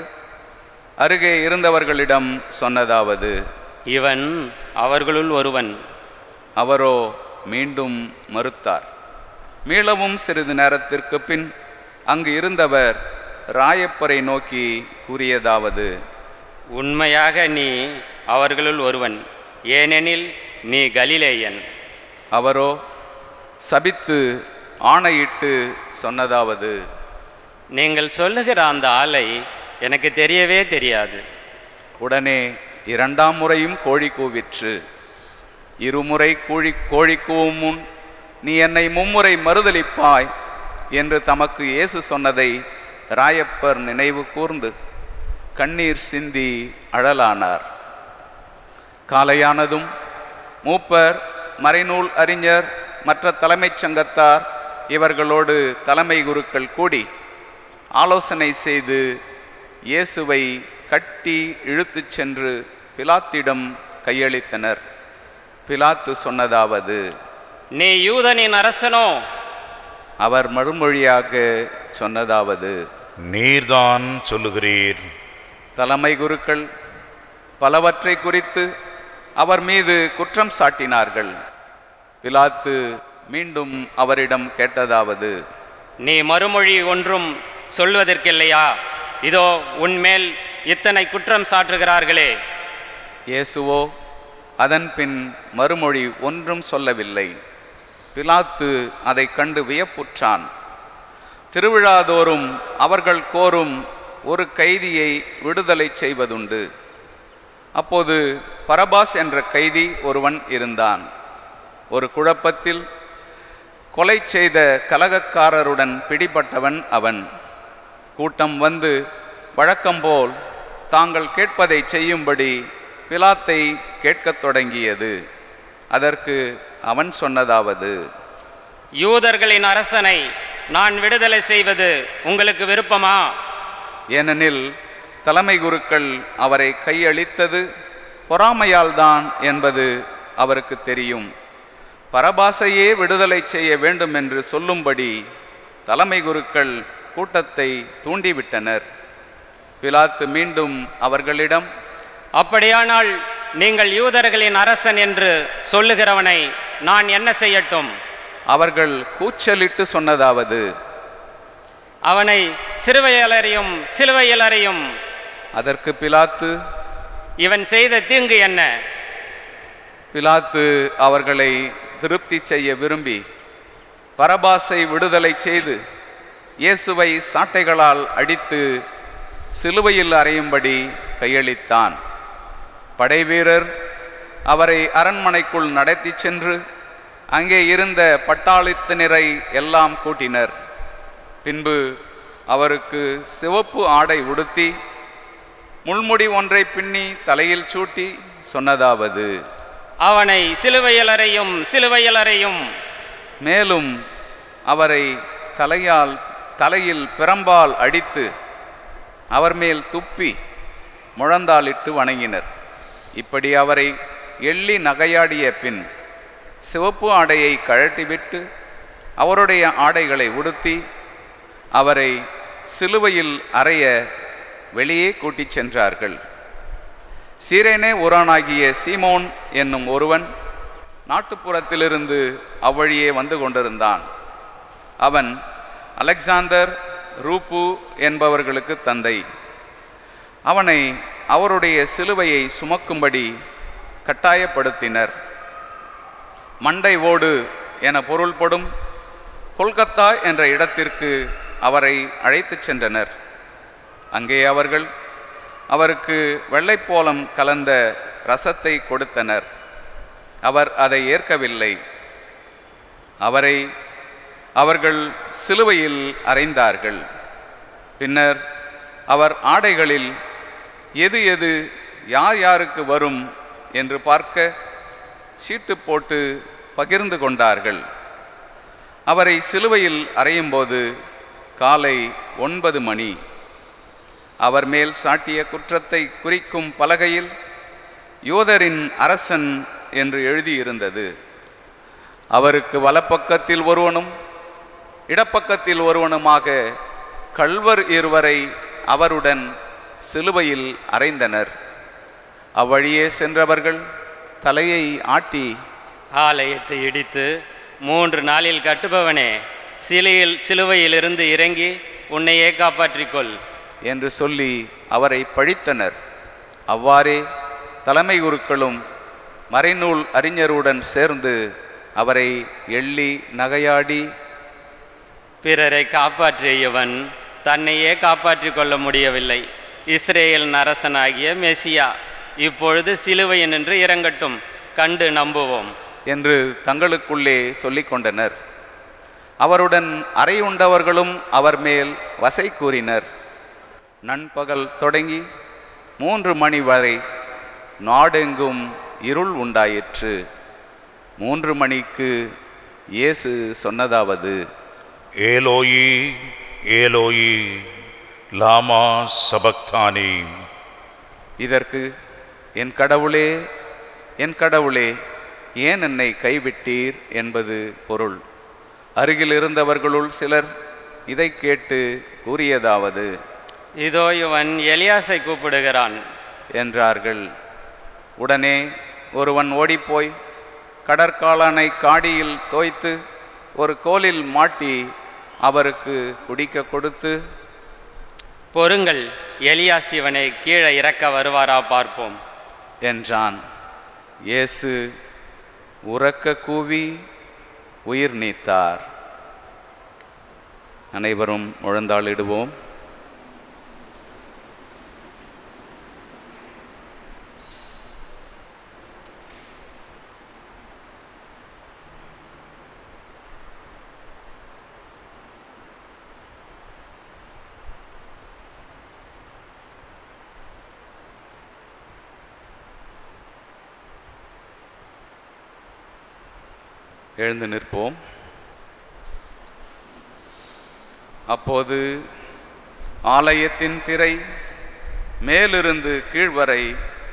அருகே இருந்தவர்களிடம் சொன்னதாவது இவன் அவர்களுள் ஒருவன் அவரோ மீண்டும் மறுத்தார் மீளவும் சிறிது நேரத்திற்கு பின் அங்கு இருந்தவர் ராயப்பரை நோக்கி கூறியதாவது உண்மையாக நீ அவர்களுள் ஒருவன் ஏனெனில் நீ கலிலேயன் அவரோ சபித்து ஆணையிட்டு சொன்னதாவது நீங்கள் சொல்லுகிற அந்த ஆளை எனக்கு தெரியவே தெரியாது உடனே இரண்டாம் முறையும் கோழி கூவிற்று இருமுறை கோழி கோழி கூவும் முன் நீ என்னை மும்முறை மறுதலிப்பாய் என்று தமக்கு இயேசு சொன்னதை ராயப்பர் நினைவு கூர்ந்து கண்ணீர் சிந்தி அழலானார் காலையானதும் மூப்பர் மறைநூல் அறிஞர் மற்ற தலைமைச் சங்கத்தார் இவர்களோடு தலைமை குருக்கள் கூடி ஆலோசனை செய்து இயேசுவை கட்டி இழுத்துச் சென்று பிலாத்திடம் கையளித்தனர் பிலாத்து சொன்னதாவது நீ யூதனின் அரசனோ அவர் மறுமொழியாக சொன்னதாவது நீர்தான் சொல்லுகிறீர் தலைமை குருக்கள் பலவற்றை குறித்து அவர் மீது குற்றம் சாட்டினார்கள் பிலாத்து மீண்டும் அவரிடம் கேட்டதாவது நீ மறுமொழி ஒன்றும் சொல்வதற்கில்லையா இதோ உன்மேல் இத்தனை குற்றம் சாற்றுகிறார்களே இயேசுவோ அதன் பின் மறுமொழி ஒன்றும் சொல்லவில்லை பிலாத்து அதை கண்டு வியப்புற்றான் திருவிழாதோறும் அவர்கள் கோரும் ஒரு கைதியை விடுதலை செய்வதுண்டு அப்போது பரபாஸ் என்ற கைதி ஒருவன் இருந்தான் ஒரு குழப்பத்தில் கொலை செய்த கலகக்காரருடன் பிடிபட்டவன் அவன் கூட்டம் வந்து வழக்கம்போல் தாங்கள் கேட்பதை செய்யும்படி பிலாத்தை கேட்கத் தொடங்கியது அதற்கு அவன் சொன்னதாவது யூதர்களின் அரசனை நான் விடுதலை செய்வது உங்களுக்கு விருப்பமா ஏனெனில் தலைமை குருக்கள் அவரை கையளித்தது பொறாமையால்தான் என்பது அவருக்கு தெரியும் பரபாசையே விடுதலை செய்ய வேண்டும் என்று சொல்லும்படி தலைமை குருக்கள் கூட்டத்தை தூண்டிவிட்டனர் பிலாத்து மீண்டும் அவர்களிடம் அப்படியானால் நீங்கள் யூதர்களின் அரசன் என்று சொல்லுகிறவனை நான் என்ன செய்யட்டும் அவர்கள் கூச்சலிட்டு சொன்னதாவது அவனை சிறுவையலறையும் சிலுவையிலறையும் அதற்கு பிலாத்து இவன் செய்த தீங்கு என்ன பிலாத்து அவர்களை திருப்தி செய்ய விரும்பி பரபாசை விடுதலை செய்து இயேசுவை சாட்டைகளால் அடித்து சிலுவையில் அறையும்படி கையளித்தான் படைவீரர் அவரை அரண்மனைக்குள் நடத்தி சென்று அங்கே இருந்த பட்டாளத்தினரை எல்லாம் கூட்டினர் பின்பு அவருக்கு சிவப்பு ஆடை உடுத்தி முள்முடி ஒன்றை பின்னி தலையில் சூட்டி சொன்னதாவது அவனை சிலுவையிலறையும் சிலுவையிலறையும் மேலும் அவரை தலையால் தலையில் பிரம்பால் அடித்து அவர் மேல் துப்பி முழந்தாளிட்டு வணங்கினர் இப்படி அவரை எள்ளி நகையாடிய பின் சிவப்பு ஆடையை கழட்டிவிட்டு அவருடைய ஆடைகளை உடுத்தி அவரை சிலுவையில் அறைய வெளியே கூட்டிச் சென்றார்கள் சீரேனே ஊரானாகிய சீமோன் என்னும் ஒருவன் நாட்டுப்புறத்திலிருந்து அவ்வழியே வந்து கொண்டிருந்தான் அவன் அலெக்சாந்தர் ரூப்பு என்பவர்களுக்கு தந்தை அவனை அவருடைய சிலுவையை சுமக்கும்படி கட்டாயப்படுத்தினர் மண்டை ஓடு என பொருள்படும் கொல்கத்தா என்ற இடத்திற்கு அவரை அழைத்துச் சென்றனர் அங்கே அவர்கள் அவருக்கு வெள்ளைப்போளம் கலந்த ரசத்தை கொடுத்தனர் அவர் அதை ஏற்கவில்லை அவரை அவர்கள் சிலுவையில் அறைந்தார்கள் பின்னர் அவர் ஆடைகளில் எது எது யார் யாருக்கு வரும் என்று பார்க்க சீட்டு போட்டு பகிர்ந்து கொண்டார்கள் அவரை சிலுவையில் அறையும்போது காலை ஒன்பது மணி அவர் மேல் சாட்டிய குற்றத்தை குறிக்கும் பலகையில் யோதரின் அரசன் என்று எழுதியிருந்தது அவருக்கு வலப்பக்கத்தில் ஒருவனும் இடப்பக்கத்தில் ஒருவனுமாக கள்வர் இருவரை அவருடன் சிலுவையில் அறைந்தனர் அவ்வழியே சென்றவர்கள் தலையை ஆட்டி ஆலயத்தை இடித்து மூன்று நாளில் கட்டுபவனே சிலையில் சிலுவையிலிருந்து இறங்கி உன்னையே காப்பாற்றிக்கொள் என்று சொல்லி அவரை பழித்தனர் அவ்வாறே தலைமை குருக்களும் மறைநூல் அறிஞருடன் சேர்ந்து அவரை எள்ளி நகையாடி பிறரை காப்பாற்றிய இவன் தன்னையே காப்பாற்றிக் கொள்ள முடியவில்லை இஸ்ரேல் அரசனாகிய மெசியா இப்பொழுது சிலுவையில் நின்று இறங்கட்டும் கண்டு நம்புவோம் என்று தங்களுக்குள்ளே சொல்லிக் கொண்டனர் அவருடன் அறை உண்டவர்களும் அவர் மேல் வசை கூறினர் நண்பகல் தொடங்கி மூன்று மணி வரை நாடெங்கும் இருள் உண்டாயிற்று மூன்று மணிக்கு இயேசு சொன்னதாவது ஏலோயி ஏலோயி லாமா சபக்தானி இதற்கு என் கடவுளே என் கடவுளே ஏன் என்னை கைவிட்டீர் என்பது பொருள் அருகில் இருந்தவர்களுள் சிலர் இதை கேட்டு கூறியதாவது இதோ இவன் எலியாசை கூப்பிடுகிறான் என்றார்கள் உடனே ஒருவன் ஓடிப்போய் கடற்காலனை காடியில் தோய்த்து ஒரு கோலில் மாட்டி அவருக்கு குடிக்க கொடுத்து பொறுங்கள் எலியாஸ் இவனை கீழே இறக்க வருவாரா பார்ப்போம் என்றான் இயேசு உறக்க கூவி உயிர் நீத்தார் அனைவரும் முழந்தாளிடுவோம் எழுந்து நிற்போம் அப்போது ஆலயத்தின் திரை மேலிருந்து கீழ்வரை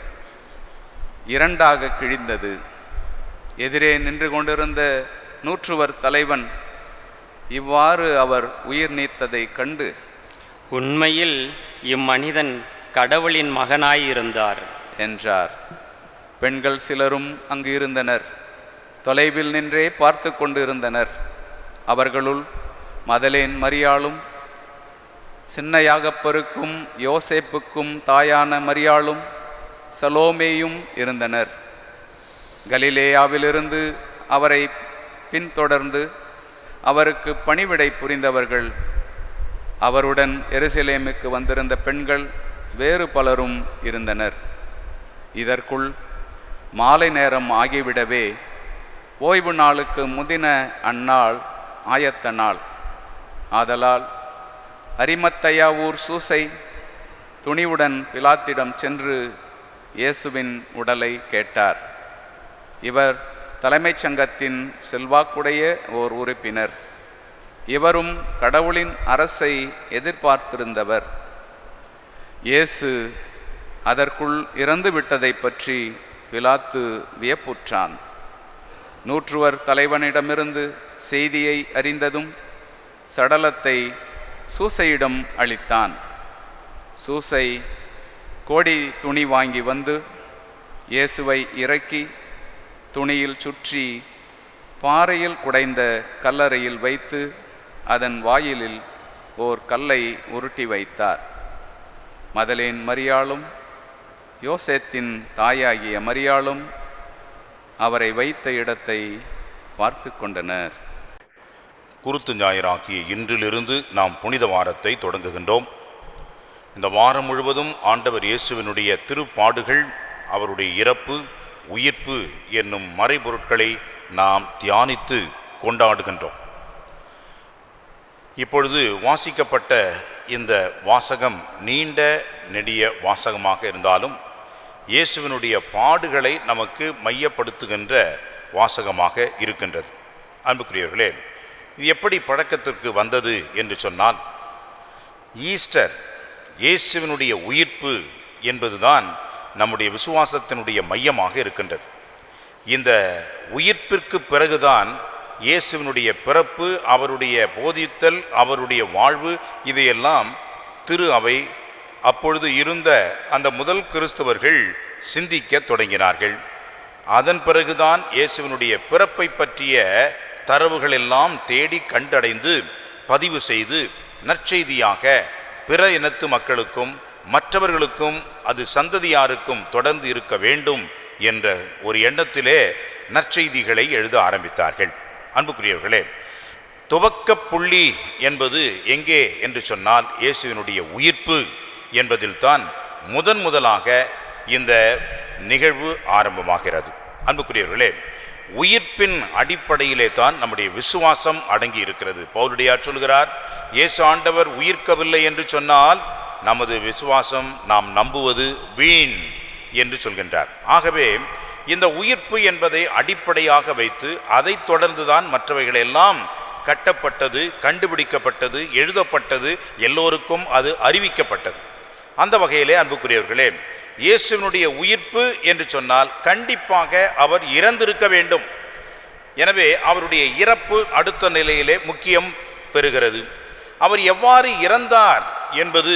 இரண்டாக கிழிந்தது எதிரே நின்று கொண்டிருந்த நூற்றுவர் தலைவன் இவ்வாறு அவர் உயிர் நீத்ததை கண்டு உண்மையில் இம்மனிதன் கடவுளின் மகனாயிருந்தார் என்றார் பெண்கள் சிலரும் அங்கு இருந்தனர் தொலைவில் நின்றே பார்த்து கொண்டிருந்தனர் அவர்களுள் மதலேன் மரியாளும் சின்ன யாகப்பருக்கும் யோசேப்புக்கும் தாயான மரியாளும் சலோமேயும் இருந்தனர் கலிலேயாவிலிருந்து அவரை பின்தொடர்ந்து அவருக்கு பணிவிடை புரிந்தவர்கள் அவருடன் எருசலேமுக்கு வந்திருந்த பெண்கள் வேறு பலரும் இருந்தனர் இதற்குள் மாலை நேரம் ஆகிவிடவே ஓய்வு நாளுக்கு முதின அந்நாள் ஆயத்த நாள் ஆதலால் அரிமத்தையா ஊர் சூசை துணிவுடன் பிலாத்திடம் சென்று இயேசுவின் உடலை கேட்டார் இவர் தலைமைச் சங்கத்தின் செல்வாக்குடைய ஓர் உறுப்பினர் இவரும் கடவுளின் அரசை எதிர்பார்த்திருந்தவர் இயேசு அதற்குள் இறந்து விட்டதை பற்றி பிலாத்து வியப்புற்றான் நூற்றுவர் தலைவனிடமிருந்து செய்தியை அறிந்ததும் சடலத்தை சூசையிடம் அளித்தான் சூசை கோடி துணி வாங்கி வந்து இயேசுவை இறக்கி துணியில் சுற்றி பாறையில் குடைந்த கல்லறையில் வைத்து அதன் வாயிலில் ஓர் கல்லை உருட்டி வைத்தார் மதலேன் மரியாளும் யோசேத்தின் தாயாகிய மரியாளும் அவரை வைத்த இடத்தை பார்த்து கொண்டனர் குருத்து ஞாயிறாகிய இன்றிலிருந்து நாம் புனித வாரத்தை தொடங்குகின்றோம் இந்த வாரம் முழுவதும் ஆண்டவர் இயேசுவினுடைய திருப்பாடுகள் அவருடைய இறப்பு உயிர்ப்பு என்னும் மறைபொருட்களை நாம் தியானித்து கொண்டாடுகின்றோம் இப்பொழுது வாசிக்கப்பட்ட இந்த வாசகம் நீண்ட நெடிய வாசகமாக இருந்தாலும் இயேசுவினுடைய பாடுகளை நமக்கு மையப்படுத்துகின்ற வாசகமாக இருக்கின்றது அன்புக்குரியவர்களே இது எப்படி பழக்கத்திற்கு வந்தது என்று சொன்னால் ஈஸ்டர் இயேசுவினுடைய உயிர்ப்பு என்பதுதான் நம்முடைய விசுவாசத்தினுடைய மையமாக இருக்கின்றது இந்த உயிர்ப்பிற்கு பிறகுதான் இயேசுவினுடைய பிறப்பு அவருடைய போதித்தல் அவருடைய வாழ்வு இதையெல்லாம் திரு அவை அப்பொழுது இருந்த அந்த முதல் கிறிஸ்தவர்கள் சிந்திக்க தொடங்கினார்கள் அதன் பிறகுதான் இயேசுவினுடைய பிறப்பை பற்றிய தரவுகள் எல்லாம் தேடி கண்டடைந்து பதிவு செய்து நற்செய்தியாக பிற இனத்து மக்களுக்கும் மற்றவர்களுக்கும் அது சந்ததியாருக்கும் தொடர்ந்து இருக்க வேண்டும் என்ற ஒரு எண்ணத்திலே நற்செய்திகளை எழுத ஆரம்பித்தார்கள் அன்புக்குரியவர்களே துவக்க புள்ளி என்பது எங்கே என்று சொன்னால் இயேசுவினுடைய உயிர்ப்பு என்பதில்தான் முதன் முதலாக இந்த நிகழ்வு ஆரம்பமாகிறது அன்புக்குரியவர்களே உயிர்ப்பின் அடிப்படையிலே தான் நம்முடைய விசுவாசம் அடங்கி இருக்கிறது பவுலுடையார் சொல்கிறார் இயேசு ஆண்டவர் உயிர்க்கவில்லை என்று சொன்னால் நமது விசுவாசம் நாம் நம்புவது வீண் என்று சொல்கின்றார் ஆகவே இந்த உயிர்ப்பு என்பதை அடிப்படையாக வைத்து அதைத் தொடர்ந்துதான் மற்றவைகள் எல்லாம் கட்டப்பட்டது கண்டுபிடிக்கப்பட்டது எழுதப்பட்டது எல்லோருக்கும் அது அறிவிக்கப்பட்டது அந்த வகையிலே அன்புக்குரியவர்களே இயேசுவினுடைய உயிர்ப்பு என்று சொன்னால் கண்டிப்பாக அவர் இறந்திருக்க வேண்டும் எனவே அவருடைய இறப்பு அடுத்த நிலையிலே முக்கியம் பெறுகிறது அவர் எவ்வாறு இறந்தார் என்பது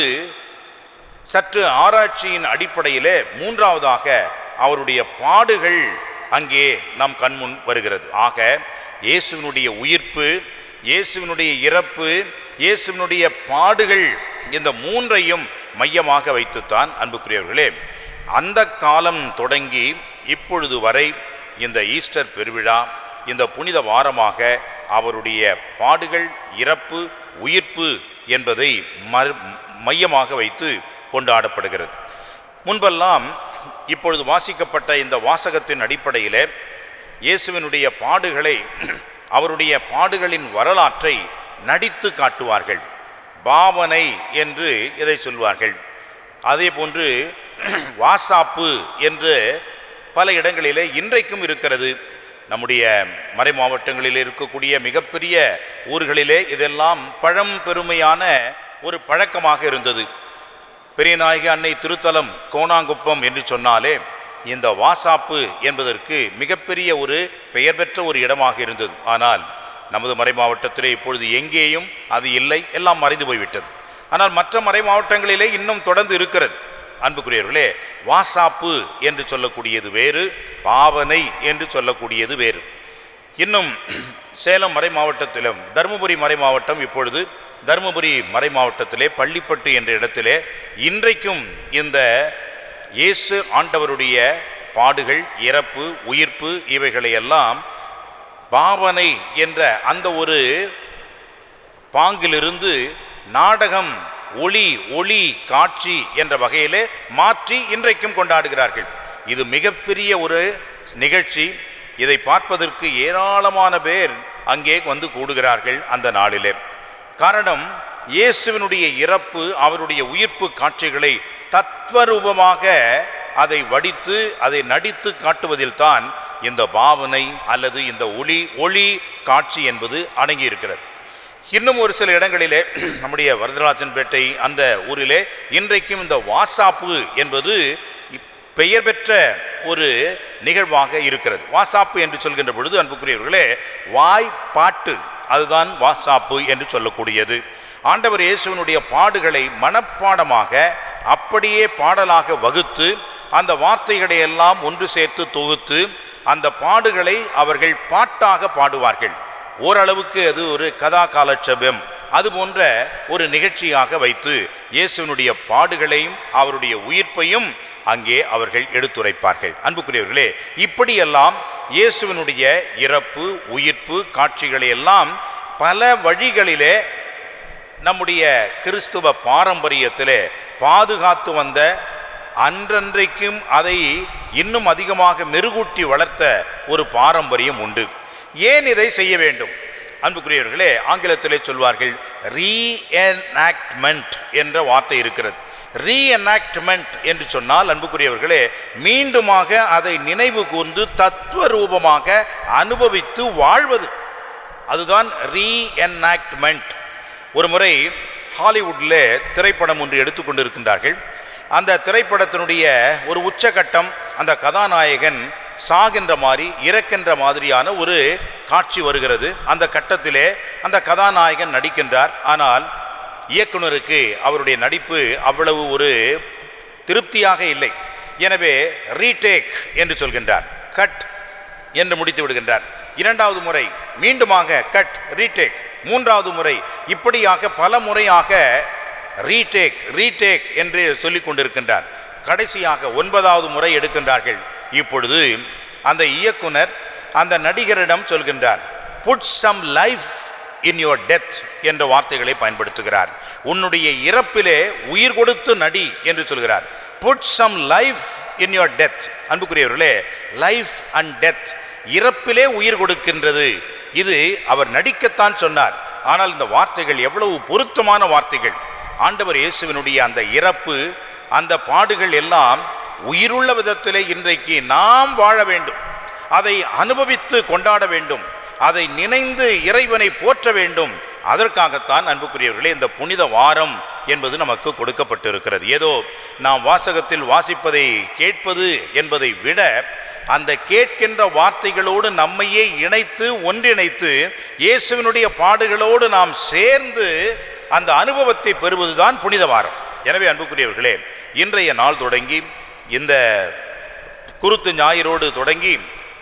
சற்று ஆராய்ச்சியின் அடிப்படையிலே மூன்றாவதாக அவருடைய பாடுகள் அங்கே நம் கண்முன் வருகிறது ஆக இயேசுவினுடைய உயிர்ப்பு இயேசுவினுடைய இறப்பு இயேசுவினுடைய பாடுகள் இந்த மூன்றையும் மையமாக வைத்துத்தான் அன்புக்குரியவர்களே அந்த காலம் தொடங்கி இப்பொழுது வரை இந்த ஈஸ்டர் பெருவிழா இந்த புனித வாரமாக அவருடைய பாடுகள் இறப்பு உயிர்ப்பு என்பதை மறு- மையமாக வைத்து கொண்டாடப்படுகிறது முன்பெல்லாம் இப்பொழுது வாசிக்கப்பட்ட இந்த வாசகத்தின் அடிப்படையிலே இயேசுவினுடைய பாடுகளை அவருடைய பாடுகளின் வரலாற்றை நடித்து காட்டுவார்கள் பாவனை என்று இதை சொல்வார்கள் அதே போன்று வாசாப்பு என்று பல இடங்களிலே இன்றைக்கும் இருக்கிறது நம்முடைய மறை மாவட்டங்களில் இருக்கக்கூடிய மிகப்பெரிய ஊர்களிலே இதெல்லாம் பழம் பெருமையான ஒரு பழக்கமாக இருந்தது பெரியநாயகி அன்னை திருத்தலம் கோணாங்குப்பம் என்று சொன்னாலே இந்த வாசாப்பு என்பதற்கு மிகப்பெரிய ஒரு பெயர் பெற்ற ஒரு இடமாக இருந்தது ஆனால் நமது மறை மாவட்டத்திலே இப்பொழுது எங்கேயும் அது இல்லை எல்லாம் மறைந்து போய்விட்டது ஆனால் மற்ற மறை மாவட்டங்களிலே இன்னும் தொடர்ந்து இருக்கிறது அன்புக்குரியவர்களே வாசாப்பு என்று சொல்லக்கூடியது வேறு பாவனை என்று சொல்லக்கூடியது வேறு இன்னும் சேலம் மறை மாவட்டத்திலும் தருமபுரி மறை மாவட்டம் இப்பொழுது தருமபுரி மறை மாவட்டத்திலே பள்ளிப்பட்டு என்ற இடத்திலே இன்றைக்கும் இந்த இயேசு ஆண்டவருடைய பாடுகள் இறப்பு உயிர்ப்பு இவைகளையெல்லாம் பாவனை என்ற அந்த ஒரு பாங்கிலிருந்து நாடகம் ஒளி ஒளி காட்சி என்ற வகையிலே மாற்றி இன்றைக்கும் கொண்டாடுகிறார்கள் இது மிகப்பெரிய ஒரு நிகழ்ச்சி இதை பார்ப்பதற்கு ஏராளமான பேர் அங்கே வந்து கூடுகிறார்கள் அந்த நாளிலே காரணம் இயேசுவினுடைய இறப்பு அவருடைய உயிர்ப்பு காட்சிகளை தத்வரூபமாக அதை வடித்து அதை நடித்து காட்டுவதில்தான் இந்த பாவனை அல்லது இந்த ஒளி ஒளி காட்சி என்பது அடங்கி இருக்கிறது இன்னும் ஒரு சில இடங்களிலே நம்முடைய வரதராஜன்பேட்டை அந்த ஊரிலே இன்றைக்கும் இந்த வாசாப்பு என்பது இப்- பெயர் பெற்ற ஒரு நிகழ்வாக இருக்கிறது வாசாப்பு என்று சொல்கின்ற பொழுது அன்புக்குரியவர்களே வாய் பாட்டு அதுதான் வாசாப்பு என்று சொல்லக்கூடியது ஆண்டவர் இயேசுவினுடைய பாடுகளை மனப்பாடமாக அப்படியே பாடலாக வகுத்து அந்த வார்த்தைகளை எல்லாம் ஒன்று சேர்த்து தொகுத்து அந்த பாடுகளை அவர்கள் பாட்டாக பாடுவார்கள் ஓரளவுக்கு அது ஒரு கதா காலட்சேபம் அது போன்ற ஒரு நிகழ்ச்சியாக வைத்து இயேசுவினுடைய பாடுகளையும் அவருடைய உயிர்ப்பையும் அங்கே அவர்கள் எடுத்துரைப்பார்கள் அன்புக்குரியவர்களே இப்படியெல்லாம் இயேசுவினுடைய இறப்பு உயிர்ப்பு காட்சிகளை எல்லாம் பல வழிகளிலே நம்முடைய கிறிஸ்துவ பாரம்பரியத்திலே பாதுகாத்து வந்த அன்றன்றைக்கும் அதை இன்னும் அதிகமாக மெருகூட்டி வளர்த்த ஒரு பாரம்பரியம் உண்டு ஏன் இதை செய்ய வேண்டும் அன்புக்குரியவர்களே ஆங்கிலத்திலே சொல்வார்கள் ரீஎன்ஆக்ட்மெண்ட் என்ற வார்த்தை இருக்கிறது ரீஎன்ஆக்ட்மெண்ட் என்று சொன்னால் அன்புக்குரியவர்களே மீண்டுமாக அதை நினைவு கூர்ந்து தத்துவ ரூபமாக அனுபவித்து வாழ்வது அதுதான் ரீஎன்ஆக்ட்மெண்ட் ஒரு முறை ஹாலிவுட்டில் திரைப்படம் ஒன்று எடுத்துக்கொண்டிருக்கின்றார்கள் அந்த திரைப்படத்தினுடைய ஒரு உச்சகட்டம் அந்த கதாநாயகன் சாகின்ற மாதிரி இறக்கின்ற மாதிரியான ஒரு காட்சி வருகிறது அந்த கட்டத்திலே அந்த கதாநாயகன் நடிக்கின்றார் ஆனால் இயக்குனருக்கு அவருடைய நடிப்பு அவ்வளவு ஒரு திருப்தியாக இல்லை எனவே ரீடேக் என்று சொல்கின்றார் கட் என்று முடித்து விடுகின்றார் இரண்டாவது முறை மீண்டுமாக கட் ரீடேக் மூன்றாவது முறை இப்படியாக பல முறையாக ரீடேக் ரீடேக் என்று சொல்லிக் கொண்டிருக்கின்றார் கடைசியாக ஒன்பதாவது முறை எடுக்கின்றார்கள் இப்பொழுது அந்த இயக்குனர் அந்த நடிகரிடம் சொல்கின்றார் put some life in your death என்ற வார்த்தைகளை பயன்படுத்துகிறார் உன்னுடைய இறப்பிலே உயிர் கொடுத்து நடி என்று சொல்கிறார் put some life in your death அன்புக்குரியவர்களே லைஃப் அண்ட் டெத் இறப்பிலே உயிர் கொடுக்கின்றது இது அவர் நடிக்கத்தான் சொன்னார் ஆனால் இந்த வார்த்தைகள் எவ்வளவு பொருத்தமான வார்த்தைகள் ஆண்டவர் இயேசுவினுடைய அந்த இறப்பு அந்த பாடுகள் எல்லாம் உயிருள்ள விதத்திலே இன்றைக்கு நாம் வாழ வேண்டும் அதை அனுபவித்து கொண்டாட வேண்டும் அதை நினைந்து இறைவனை போற்ற வேண்டும் அதற்காகத்தான் அன்புக்குரியவர்களே இந்த புனித வாரம் என்பது நமக்கு கொடுக்கப்பட்டிருக்கிறது ஏதோ நாம் வாசகத்தில் வாசிப்பதை கேட்பது என்பதை விட அந்த கேட்கின்ற வார்த்தைகளோடு நம்மையே இணைத்து ஒன்றிணைத்து இயேசுவினுடைய பாடுகளோடு நாம் சேர்ந்து அந்த அனுபவத்தை பெறுவதுதான் புனித வாரம் எனவே அன்புக்குரியவர்களே இன்றைய நாள் தொடங்கி இந்த குருத்து ஞாயிறோடு தொடங்கி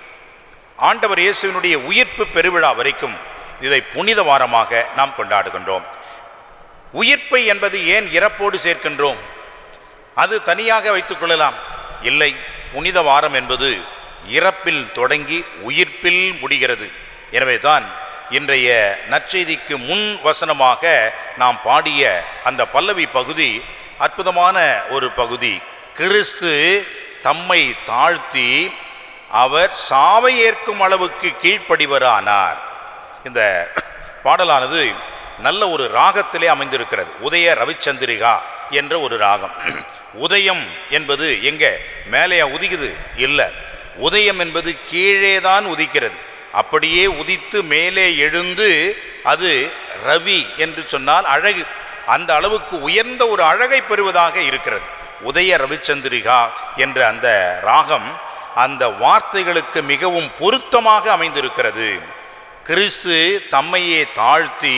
ஆண்டவர் இயேசுவினுடைய உயிர்ப்பு பெருவிழா வரைக்கும் இதை புனித வாரமாக நாம் கொண்டாடுகின்றோம் உயிர்ப்பை என்பது ஏன் இறப்போடு சேர்க்கின்றோம் அது தனியாக வைத்துக் கொள்ளலாம் இல்லை புனித வாரம் என்பது இறப்பில் தொடங்கி உயிர்ப்பில் முடிகிறது எனவே தான் இன்றைய நற்செய்திக்கு முன் வசனமாக நாம் பாடிய அந்த பல்லவி பகுதி அற்புதமான ஒரு பகுதி கிறிஸ்து தம்மை தாழ்த்தி அவர் சாவை ஏற்கும் அளவுக்கு கீழ்ப்படிவரானார் இந்த பாடலானது நல்ல ஒரு ராகத்திலே அமைந்திருக்கிறது உதய ரவிச்சந்திரிகா என்ற ஒரு ராகம் உதயம் என்பது எங்க மேலேயா உதிக்குது இல்லை உதயம் என்பது கீழே தான் உதிக்கிறது அப்படியே உதித்து மேலே எழுந்து அது ரவி என்று சொன்னால் அழகு அந்த அளவுக்கு உயர்ந்த ஒரு அழகை பெறுவதாக இருக்கிறது உதய ரவிச்சந்திரிகா என்ற அந்த ராகம் அந்த வார்த்தைகளுக்கு மிகவும் பொருத்தமாக அமைந்திருக்கிறது கிறிஸ்து தம்மையே தாழ்த்தி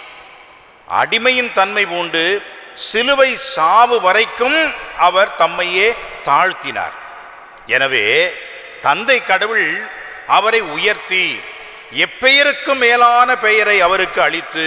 அடிமையின் தன்மை பூண்டு சிலுவை சாவு வரைக்கும் அவர் தம்மையே தாழ்த்தினார் எனவே தந்தை கடவுள் அவரை உயர்த்தி எப்பெயருக்கும் மேலான பெயரை அவருக்கு அளித்து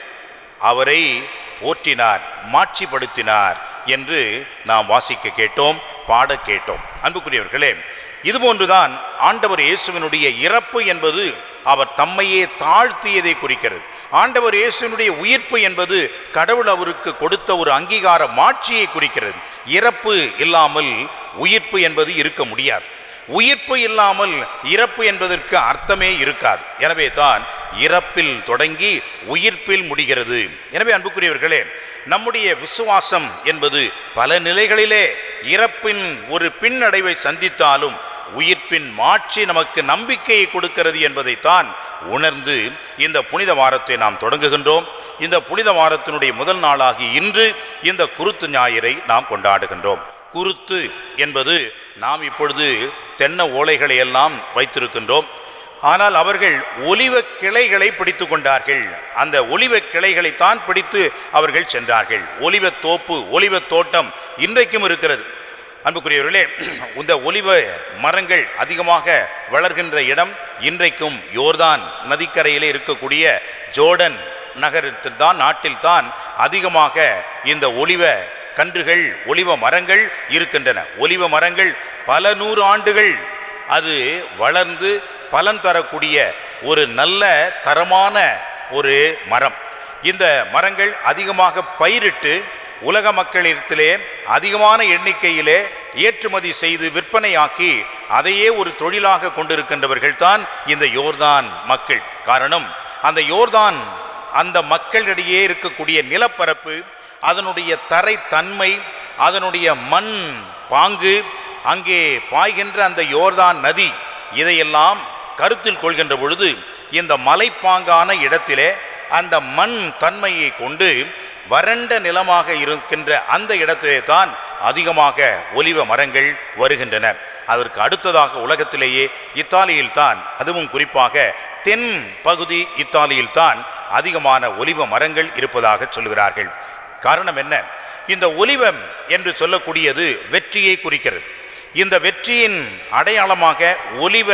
அவரை போற்றினார் மாட்சிப்படுத்தினார் என்று நாம் வாசிக்க கேட்டோம் பாட கேட்டோம் அன்புக்குரியவர்களே இதுபோன்றுதான் ஆண்டவர் இயேசுவினுடைய இறப்பு என்பது அவர் தம்மையே தாழ்த்தியதை குறிக்கிறது ஆண்டவர் இயேசுவினுடைய உயிர்ப்பு என்பது கடவுள் அவருக்கு கொடுத்த ஒரு அங்கீகார மாட்சியை குறிக்கிறது இறப்பு இல்லாமல் உயிர்ப்பு என்பது இருக்க முடியாது உயிர்ப்பு இல்லாமல் இறப்பு என்பதற்கு அர்த்தமே இருக்காது எனவே தான் இறப்பில் தொடங்கி உயிர்ப்பில் முடிகிறது எனவே அன்புக்குரியவர்களே நம்முடைய விசுவாசம் என்பது பல நிலைகளிலே இறப்பின் ஒரு பின்னடைவை சந்தித்தாலும் உயிர்ப்பின் மாட்சி நமக்கு நம்பிக்கையை கொடுக்கிறது என்பதைத்தான் உணர்ந்து இந்த புனித வாரத்தை நாம் தொடங்குகின்றோம் இந்த புனித வாரத்தினுடைய முதல் நாளாகி இன்று இந்த குருத்து ஞாயிறை நாம் கொண்டாடுகின்றோம் குருத்து என்பது நாம் இப்பொழுது தென்ன ஓலைகளை எல்லாம் வைத்திருக்கின்றோம் ஆனால் அவர்கள் ஒலிவ கிளைகளை பிடித்து கொண்டார்கள் அந்த ஒலிவ கிளைகளைத்தான் பிடித்து அவர்கள் சென்றார்கள் ஒலிவ தோப்பு ஒலிவ தோட்டம் இன்றைக்கும் இருக்கிறது அன்புக்குரியவர்களே இந்த ஒலிவ மரங்கள் அதிகமாக வளர்கின்ற இடம் இன்றைக்கும் யோர்தான் நதிக்கரையிலே இருக்கக்கூடிய ஜோர்டன் நகரத்தில் தான் நாட்டில் தான் அதிகமாக இந்த ஒலிவ கன்றுகள் ஒலிவ மரங்கள் இருக்கின்றன ஒலிவ மரங்கள் பல நூறு ஆண்டுகள் அது வளர்ந்து பலன் தரக்கூடிய ஒரு நல்ல தரமான ஒரு மரம் இந்த மரங்கள் அதிகமாக பயிரிட்டு உலக மக்களிடத்திலே அதிகமான எண்ணிக்கையிலே ஏற்றுமதி செய்து விற்பனையாக்கி அதையே ஒரு தொழிலாக கொண்டிருக்கின்றவர்கள் தான் இந்த யோர்தான் மக்கள் காரணம் அந்த யோர்தான் அந்த மக்களிடையே இருக்கக்கூடிய நிலப்பரப்பு அதனுடைய தரைத்தன்மை அதனுடைய மண் பாங்கு அங்கே பாய்கின்ற அந்த யோர்தான் நதி இதையெல்லாம் கருத்தில் கொள்கின்ற பொழுது இந்த மலைப்பாங்கான இடத்திலே அந்த மண் தன்மையை கொண்டு வறண்ட நிலமாக இருக்கின்ற அந்த இடத்திலே தான் அதிகமாக ஒலிவ மரங்கள் வருகின்றன அதற்கு அடுத்ததாக உலகத்திலேயே இத்தாலியில் தான் அதுவும் குறிப்பாக தென் பகுதி இத்தாலியில் தான் அதிகமான ஒலிவ மரங்கள் இருப்பதாக சொல்கிறார்கள் காரணம் என்ன இந்த ஒலிவம் என்று சொல்லக்கூடியது வெற்றியை குறிக்கிறது இந்த வெற்றியின் அடையாளமாக ஒலிவ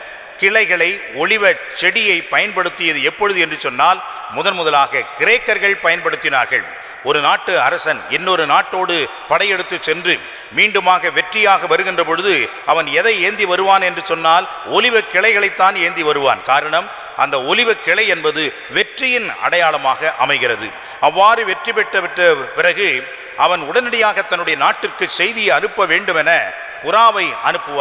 கிளைகளை ஒளிவ செடியை பயன்படுத்தியது எப்பொழுது என்று சொன்னால் முதன் முதலாக கிரேக்கர்கள் பயன்படுத்தினார்கள் ஒரு நாட்டு அரசன் இன்னொரு நாட்டோடு படையெடுத்து சென்று மீண்டுமாக வெற்றியாக வருகின்ற பொழுது அவன் எதை ஏந்தி வருவான் என்று சொன்னால் ஒலிவ கிளைகளைத்தான் ஏந்தி வருவான் காரணம் அந்த ஒலிவ கிளை என்பது வெற்றியின் அடையாளமாக அமைகிறது அவ்வாறு வெற்றி பெற்ற விட்ட பிறகு அவன் உடனடியாக தன்னுடைய நாட்டிற்கு செய்தியை அனுப்ப வேண்டுமென புறாவை அனுப்புவான்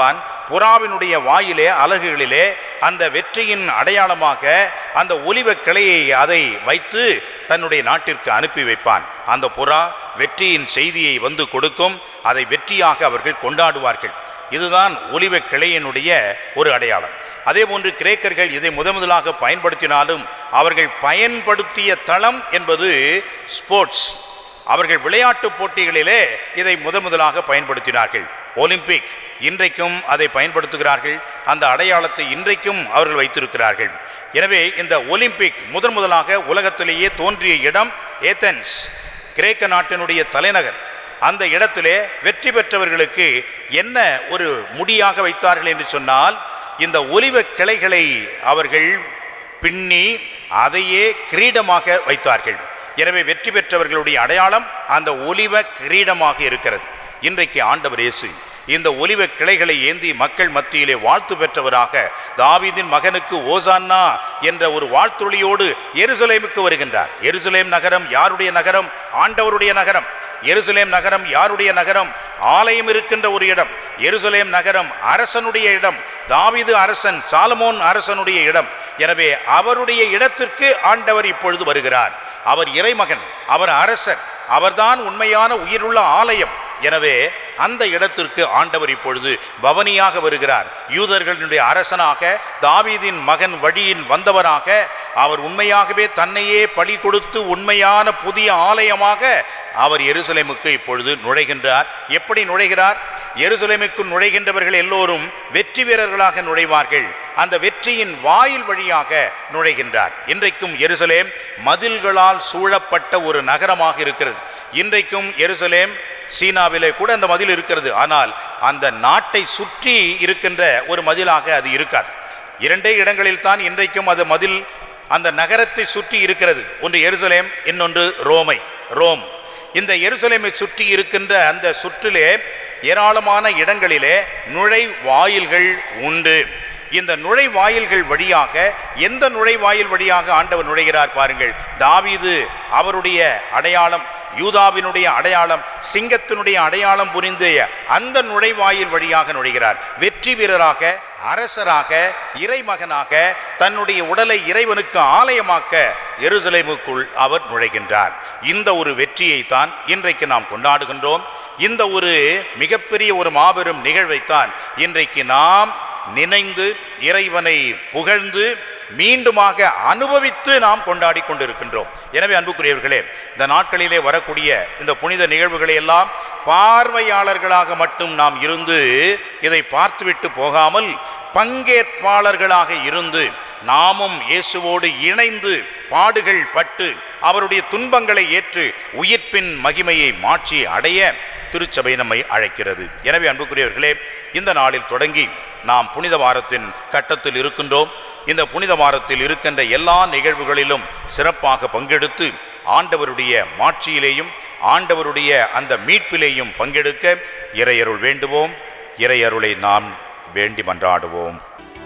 புறாவினுடைய வாயிலே அலகுகளிலே அந்த வெற்றியின் அடையாளமாக அந்த ஒலிவ கிளையை அதை வைத்து தன்னுடைய நாட்டிற்கு அனுப்பி வைப்பான் அந்த புறா வெற்றியின் செய்தியை வந்து கொடுக்கும் அதை வெற்றியாக அவர்கள் கொண்டாடுவார்கள் இதுதான் ஒலிவ கிளையினுடைய ஒரு அடையாளம் அதே போன்று கிரேக்கர்கள் இதை முதன்முதலாக பயன்படுத்தினாலும் அவர்கள் பயன்படுத்திய தளம் என்பது ஸ்போர்ட்ஸ் அவர்கள் விளையாட்டு போட்டிகளிலே இதை முதன் முதலாக பயன்படுத்தினார்கள் ஒலிம்பிக் இன்றைக்கும் அதை பயன்படுத்துகிறார்கள் அந்த அடையாளத்தை இன்றைக்கும் அவர்கள் வைத்திருக்கிறார்கள் எனவே இந்த ஒலிம்பிக் முதன் முதலாக உலகத்திலேயே தோன்றிய இடம் ஏத்தன்ஸ் கிரேக்க நாட்டினுடைய தலைநகர் அந்த இடத்திலே வெற்றி பெற்றவர்களுக்கு என்ன ஒரு முடியாக வைத்தார்கள் என்று சொன்னால் இந்த ஒலிவ கிளைகளை அவர்கள் பின்னி அதையே கிரீடமாக வைத்தார்கள் எனவே வெற்றி பெற்றவர்களுடைய அடையாளம் அந்த ஒலிவ கிரீடமாக இருக்கிறது இன்றைக்கு ஆண்டவர் இயேசு இந்த ஒலிவ கிளைகளை ஏந்தி மக்கள் மத்தியிலே வாழ்த்து பெற்றவராக தாவீதின் மகனுக்கு ஓசான்னா என்ற ஒரு வாழ்த்துளியோடு எருசலேமுக்கு வருகின்றார் எருசலேம் நகரம் யாருடைய நகரம் ஆண்டவருடைய நகரம் எருசலேம் நகரம் யாருடைய நகரம் ஆலயம் இருக்கின்ற ஒரு இடம் எருசலேம் நகரம் அரசனுடைய இடம் தாவீது அரசன் சாலமோன் அரசனுடைய இடம் எனவே அவருடைய இடத்திற்கு ஆண்டவர் இப்பொழுது வருகிறார் அவர் இறைமகன் அவர் அரசர் அவர்தான் உண்மையான உயிருள்ள ஆலயம் எனவே அந்த இடத்திற்கு ஆண்டவர் இப்பொழுது பவனியாக வருகிறார் யூதர்களுடைய அரசனாக தாவீதின் மகன் வழியின் வந்தவராக அவர் உண்மையாகவே தன்னையே பலி கொடுத்து உண்மையான புதிய ஆலயமாக அவர் எருசலேமுக்கு இப்பொழுது நுழைகின்றார் எப்படி நுழைகிறார் எருசலேமுக்கு நுழைகின்றவர்கள் எல்லோரும் வெற்றி வீரர்களாக நுழைவார்கள் அந்த வெற்றியின் வாயில் வழியாக நுழைகின்றார் இன்றைக்கும் எருசலேம் மதில்களால் சூழப்பட்ட ஒரு நகரமாக இருக்கிறது இன்றைக்கும் எருசலேம் சீனாவிலே கூட அந்த மதில் இருக்கிறது ஆனால் அந்த நாட்டை சுற்றி இருக்கின்ற ஒரு மதிலாக அது இருக்காது இரண்டே இடங்களில் தான் இன்றைக்கும் அது மதில் அந்த நகரத்தை சுற்றி இருக்கிறது ஒன்று எருசலேம் இன்னொன்று ரோமை ரோம் இந்த எருசலேமை சுற்றி இருக்கின்ற அந்த சுற்றிலே ஏராளமான இடங்களிலே நுழைவாயில்கள் உண்டு இந்த நுழைவாயில்கள் வழியாக எந்த நுழைவாயில் வழியாக ஆண்டவர் நுழைகிறார் பாருங்கள் தாவீது அவருடைய அடையாளம் யூதாவினுடைய அடையாளம் சிங்கத்தினுடைய அடையாளம் புரிந்த அந்த நுழைவாயில் வழியாக நுழைகிறார் வெற்றி வீரராக அரசராக இறைமகனாக தன்னுடைய உடலை இறைவனுக்கு ஆலயமாக்க எருசலேமுக்குள் அவர் நுழைகின்றார் இந்த ஒரு வெற்றியை தான் இன்றைக்கு நாம் கொண்டாடுகின்றோம் இந்த ஒரு மிகப்பெரிய ஒரு மாபெரும் நிகழ்வைத்தான் இன்றைக்கு நாம் நினைந்து இறைவனை புகழ்ந்து மீண்டுமாக அனுபவித்து நாம் கொண்டாடி கொண்டிருக்கின்றோம் எனவே அன்புக்குரியவர்களே இந்த நாட்களிலே வரக்கூடிய இந்த புனித நிகழ்வுகளை எல்லாம் பார்வையாளர்களாக மட்டும் நாம் இருந்து இதை பார்த்துவிட்டு போகாமல் பங்கேற்பாளர்களாக இருந்து நாமும் இயேசுவோடு இணைந்து பாடுகள் பட்டு அவருடைய துன்பங்களை ஏற்று உயிர்ப்பின் மகிமையை மாற்றி அடைய திருச்சபை நம்மை அழைக்கிறது எனவே அன்புக்குரியவர்களே இந்த நாளில் தொடங்கி நாம் புனித வாரத்தின் கட்டத்தில் இருக்கின்றோம் இந்த புனித வாரத்தில் இருக்கின்ற எல்லா நிகழ்வுகளிலும் சிறப்பாக பங்கெடுத்து ஆண்டவருடைய மாட்சியிலேயும் ஆண்டவருடைய அந்த மீட்பிலேயும் பங்கெடுக்க இறையருள் வேண்டுவோம் இறையருளை நாம் வேண்டி மன்றாடுவோம்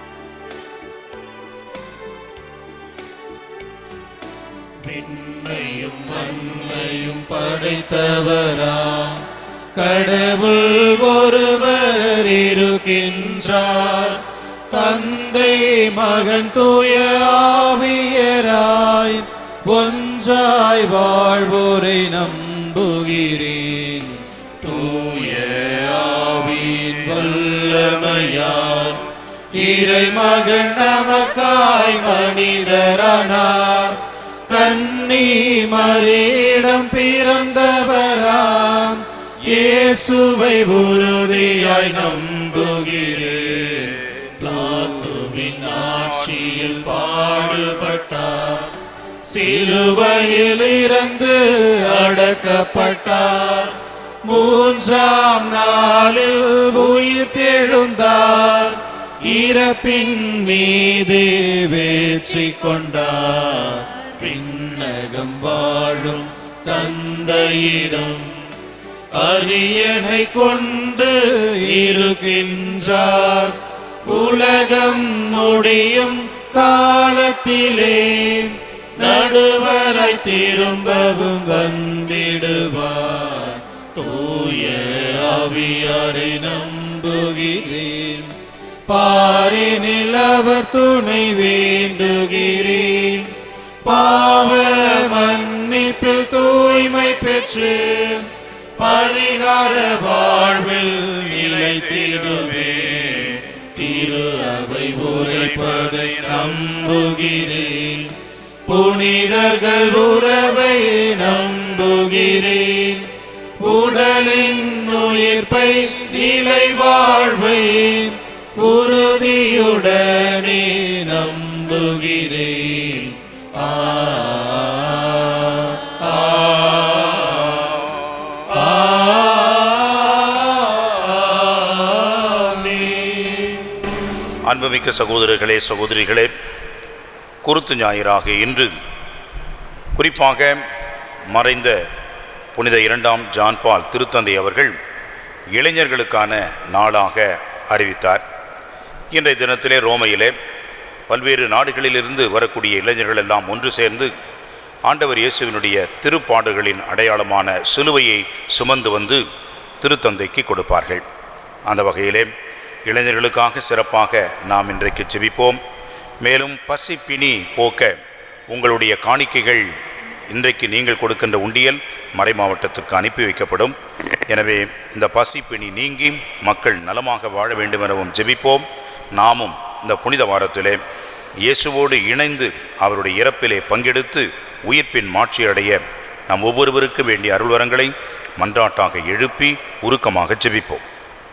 விண்ணையும் மண்ணையும் படைத்தவராம் கடவுள் ஒருவர் இருக்கின்றார் தந்தை மகன் தூய ஆவியராய் ஒன்றாய் வாழ்வோரை நம்புகிறேன் தூய ஆவியின் வல்லமையால் இறைமகன் நமக்காய் மனிதரானார் கண்ணி மறியிடம் பிறந்தவராம் இயேசுவை உறுதியாய் நம்புகிறேன் பிளாத்துவின் ஆட்சியில் பாடுபட்டார் சிலுவையில் இறந்து அடக்கப்பட்டார் மூன்றாம் நாளில் உயிர் தெழுந்தார் இறப்பின் மீது வெற்றி கொண்டார் பின்னகம் வாழும் தந்தையிடம் அரியணை கொண்டு இருக்கின்றார் உலகம் முடியும் காலத்திலே நடுவரை திரும்பவும் வந்திடுவார் தூய ஆவியாரை நம்புகிறேன் பாரினில் அவர் துணை வேண்டுகிறேன் பாவ மன்னிப்பில் தூய்மை பெற்று பரிகார வாழ்வில் நிலைத்திடுவே திரு அவை உரைப்பதை நம்புகிறேன் புனிதர்கள் உறவை நம்புகிறேன் உடலின் உயிர்ப்பை நிலை வாழ்வை உறுதியுடனே நம்புகிறேன் ஆ ஆ, ஆமென். அன்புமிக்க சகோதரர்களே சகோதரிகளே குருத்து ஞாயிறாக இன்று குறிப்பாக மறைந்த புனித இரண்டாம் ஜான் பால் திருத்தந்தை அவர்கள் இளைஞர்களுக்கான நாளாக அறிவித்தார் இன்றைய தினத்திலே ரோமையிலே பல்வேறு நாடுகளிலிருந்து வரக்கூடிய இளைஞர்கள் எல்லாம் ஒன்று சேர்ந்து ஆண்டவர் இயேசுவினுடைய திருப்பாடுகளின் அடையாளமான சிலுவையை சுமந்து வந்து திருத்தந்தைக்கு கொடுப்பார்கள் அந்த வகையிலே இளைஞர்களுக்காக சிறப்பாக நாம் இன்றைக்கு ஜெபிப்போம் மேலும் பசி பிணி போக்க உங்களுடைய காணிக்கைகள் இன்றைக்கு நீங்கள் கொடுக்கின்ற உண்டியல் மறை மாவட்டத்திற்கு அனுப்பி வைக்கப்படும் எனவே இந்த பசி பிணி நீங்கி மக்கள் நலமாக வாழ வேண்டும் எனவும் ஜெபிப்போம் நாமும் இந்த புனித வாரத்திலே இயேசுவோடு இணைந்து அவருடைய இறப்பிலே பங்கெடுத்து உயிர்ப்பின் மாட்சி அடைய நாம் ஒவ்வொருவருக்கும் வேண்டிய அருள்வரங்களை மன்றாட்டாக எழுப்பி உருக்கமாக ஜெபிப்போம்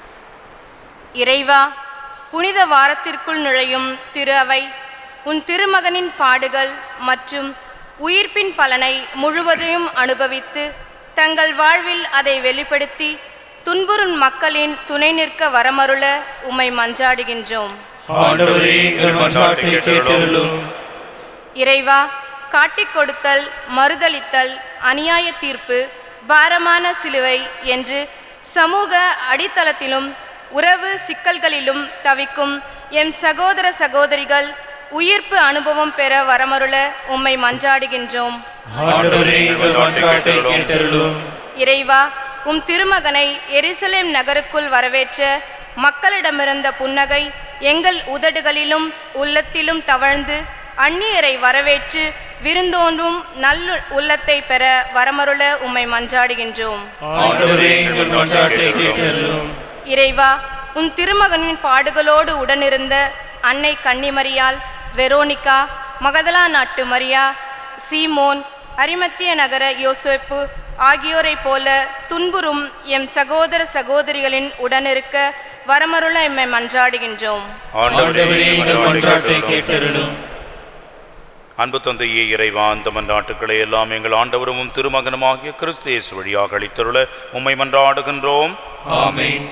இறைவா புனித வாரத்திற்குள் நுழையும் திரு அவை உன் திருமகனின் பாடுகள் மற்றும் உயிர்ப்பின் பலனை முழுவதையும் அனுபவித்து தங்கள் வாழ்வில் அதை வெளிப்படுத்தி துன்புறும் மக்களின் துணை நிற்க வரமருள உம்மை மன்றாடுகின்றோம் ஆண்டவரே எங்கள் மன்றாட்டை கேட்டருளும் இறைவா காட்டிக் கொடுத்தல் மறுதலித்தல் அநியாய தீர்ப்பு பாரமான சிலுவை என்று சமூக அடித்தளத்திலும் உறவு சிக்கல்களிலும் தவிக்கும் எம் சகோதர சகோதரிகள் உயிர்ப்பு அனுபவம் பெற வரமருள உம்மை மன்றாடுகின்றோம் ஆண்டவரே எங்கள் மன்றாட்டை கேட்டருளும் இறைவா உம் திருமகனை எருசலேம் நகருக்குள் வரவேற்ற மக்களிடமிருந்த புன்னகை எங்கள் உதடுகளிலும் உள்ளத்திலும் தவழ்ந்து அந்நியரை வரவேற்று விருந்தோன்றும் நல்ல உள்ளத்தை பெற வரமருள உம்மை மன்றாடுகின்றோம் ஆண்டவரே எங்கள் மன்றாட்டை கேட்டருளும் இறைவா உன் திருமகனின் பாடுகளோடு உடனிருந்த அன்னை கன்னிமரியால் வெரோனிகா மகதலா நாட்டு மரியா சீமோன் அரிமத்திய நகர யோசேப்பு ஆகியோரைப் போல துன்புறும் எம் சகோதர சகோதரிகளின் உடனிருக்க வரமருள எம்மை மன்றாடுகின்றோம் ஆண்டவரே எங்கள் மன்றாட்டை கேட்டருளும் அன்பு தந்தையே இறைவா அந்த மன்றாட்டுக்களை எல்லாம் எங்கள் ஆண்டவரும் உம் திருமகனுமாகிய கிறிஸ்து இயேசு வழியாக அளித்தருள உம்மை மன்றாடுகின்றோம் ஆமென்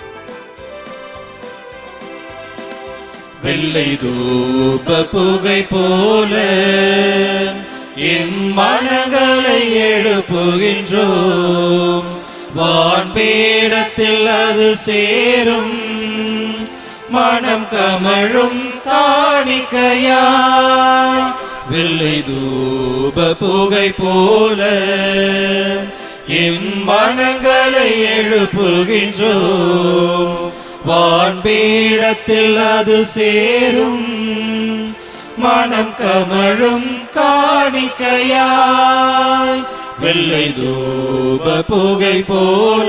வெள்ளை தூப புகை போல என் மனங்களை எழுப்புகின்றோம் வான்பீடத்தில் அது சேரும் மனம் கமழும் காணிக்கையாய் வெள்ளை தூப புகை போல என் மனங்களை எழுப்புகின்றோம் வான்பீடத்தில் அது சேரும் மனம் கமழும் காணிக்கையாய் வெள்ளை தூப புகை போல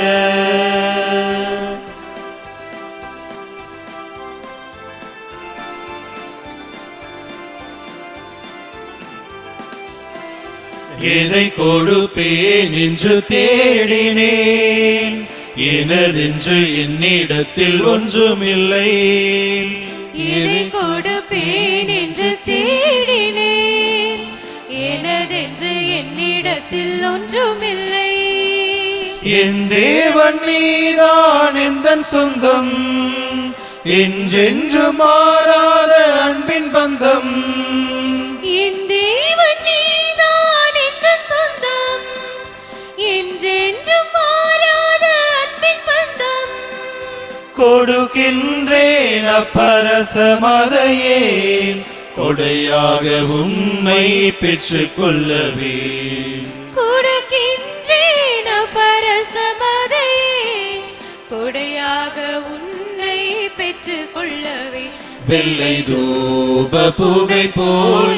எதை கொடுப்பேன் என்று தேடினேன் எனதென்று என்னிடத்தில் ஒன்றுமில்லை இதை கொடுப்பேன் என்று தேடினேன் எனதென்று என்னிடத்தில் ஒன்றுமில்லை என் தேவன் நீதான் எந்தன் சொந்தம் என்றென்று மாறாத அன்பின் பந்தம் என் தேவன் நீதான் எங்கள் சொந்தம் என்றென்றும் மாறாத அன்பின் பந்தம் கொடுக்கின்றேன் அப்பரசமதையே கொடையாக உன்னை பெற்றுக் கொள்ளவே கொடுக்கின்றேன் பரசமதையே கொடையாக உன்னை பெற்றுக் ஏற்றுக்கொள்ளவே வெள்ளை தூப புகை போல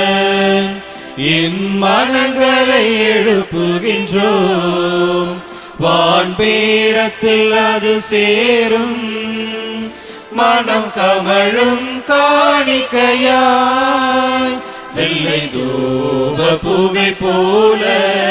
என் மனங்களை எழுப்புகின்றோம் வான்பீடத்தில் அது சேரும் மனம் கமழும் காணிக்கையாய் வெள்ளை தூப புகை போல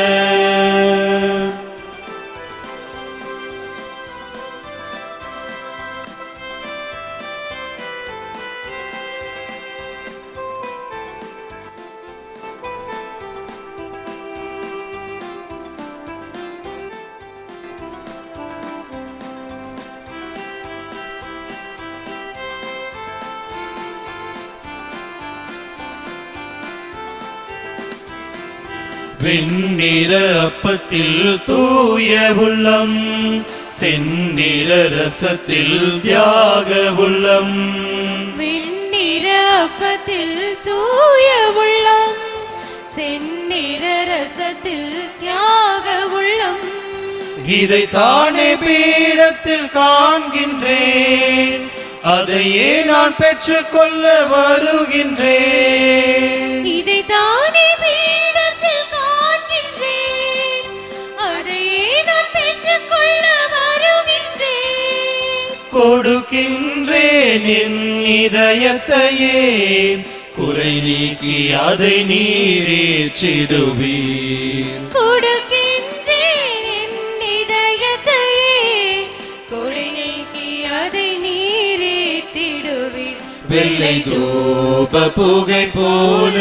வெண்ணிற அப்பத்தில் தூய உள்ளம் செந்நிற ரசத்தில் தியாக உள்ளம் வெண்ணிற அப்பத்தில் தூய உள்ளம் செந்நிற ரசத்தில் தியாக உள்ளம் இதை தானே பீடத்தில் காண்கின்றேன் அதையே நான் பெற்றுக்கொள்ள வருகின்றேன் இதை தானே பீடத்தில் காண்கின்றேன் அதையே நான் பெற்றுக்கொள்ள வருகின்றேன் கொடுக்கின்றேன் என் இதயத்தையே குறை நீக்கி அதை நீரேற்றிடுவீர் கொடுக்கின்றேன் என் இதயத்தையே கொடை நீக்கி அதை நீரேற்றிடுவீர் வெள்ளை தூப புகை போல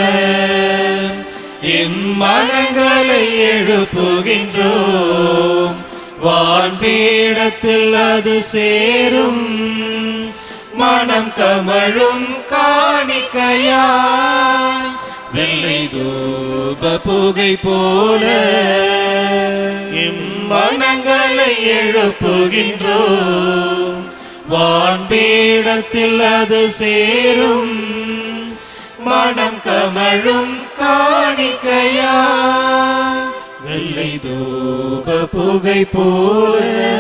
என் மனங்களை எழுப்புகின்றோம் வான்பீடத்தில் அது சேரும் மனம் கமழும் காணிக்கையாய் வெள்ளை தூப புகை போல எம் மனங்களை எழுப்புகின்றோம் வான்பீடத்தில் அது சேரும் மனம் கமழும் காணிக்கையா வெள்ளை தூப புகை போல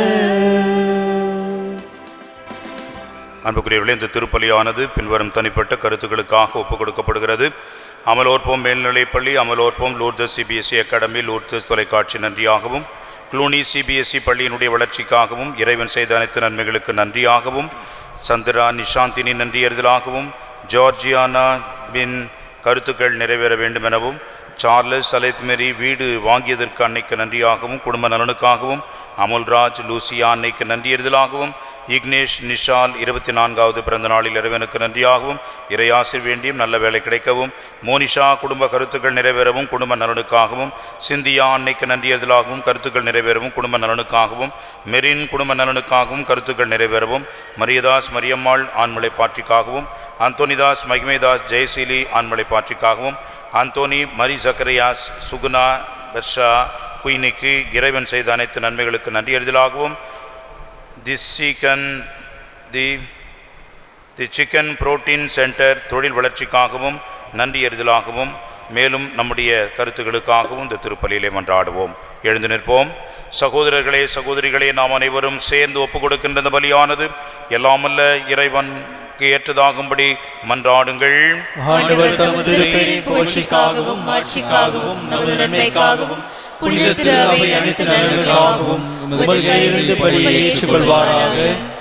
அன்புக்குரியவர்களே இந்த திருப்பலியானது பின்வரும் தனிப்பட்ட கருத்துக்களுக்காக ஒப்புக் கொடுக்கப்படுகிறது அமலோற்போம் மேல்நிலைப்பள்ளி அமலோற்போம் லூர்தஸ் சிபிஎஸ்இ அகாடமி லூர்தஸ் தொலைக்காட்சி நன்றியாகவும் க்ளூனி சிபிஎஸ்இ பள்ளியினுடைய வளர்ச்சிக்காகவும் இறைவன் செய்த அனைத்து நன்மைகளுக்கு நன்றியாகவும் சந்திரா நிஷாந்தினி நன்றியறிதலாகவும் ஜார்ஜியானா பின் கருத்துக்கள் நிறைவேற வேண்டும் எனவும் சார்லஸ் அலைத்மெரி வீடு வாங்கியதற்கு அன்னைக்கு நன்றியாகவும் குடும்ப நலனுக்காகவும் அமுல்ராஜ் லூசியா அன்னைக்கு நன்றியறிதலாகவும் இக்னேஷ் நிஷால் இருபத்தி நான்காவது பிறந்த நாளில் இறைவனுக்கு நன்றியாகவும் இறையாசிர் வேண்டியும் நல்ல வேலை கிடைக்கவும் மோனிஷா குடும்ப கருத்துக்கள் நிறைவேறவும் குடும்ப நலனுக்காகவும் சிந்தியா அன்னைக்கு நன்றியறிதலாகவும் கருத்துக்கள் நிறைவேறவும் குடும்ப நலனுக்காகவும் மெரின் குடும்ப நலனுக்காகவும் கருத்துக்கள் நிறைவேறவும் மரியதாஸ் மரியம்மாள் ஆண்மலை பாற்றிக்காகவும் அந்தோனிதாஸ் மகிமேதாஸ் ஜெயசீலி ஆண்மலை பாற்றிக்காகவும் அந்தோனி மரி ஜக்கரியாஸ் சுகுணா பெர்ஷா குயினிக்கு இறைவன் செய்த அனைத்து நன்மைகளுக்கு நன்றியறிதலாகவும் the chicken the the chicken protein centre தொழில் வளர்ச்சிக்காகவும் நன்றி அறிதலாகவும் மேலும் நம்முடைய கருத்துக்களுக்காகவும் இந்த திருப்பலியிலே மன்றாடுவோம் எழுந்து நிற்போம் சகோதரர்களே சகோதரிகளே நாம் அனைவரும் சேர்ந்து ஒப்புக் கொடுக்கின்ற இந்த பலியானது எல்லாமல்ல இறைவனுக்கு ஏற்றதாகும்படி மன்றாடுங்கள் ஆண்டவர் தமது திருப்பெயரின் புகழ்ச்சிக்காகவும் மாட்சிக்காகவும் நமது நன்மைக்காகவும் புனித திரு அவை அனைத்து நலன்களுக்காகவும் உமது கையிலிருந்து பலியை ஏற்றுக்கொள்வாராக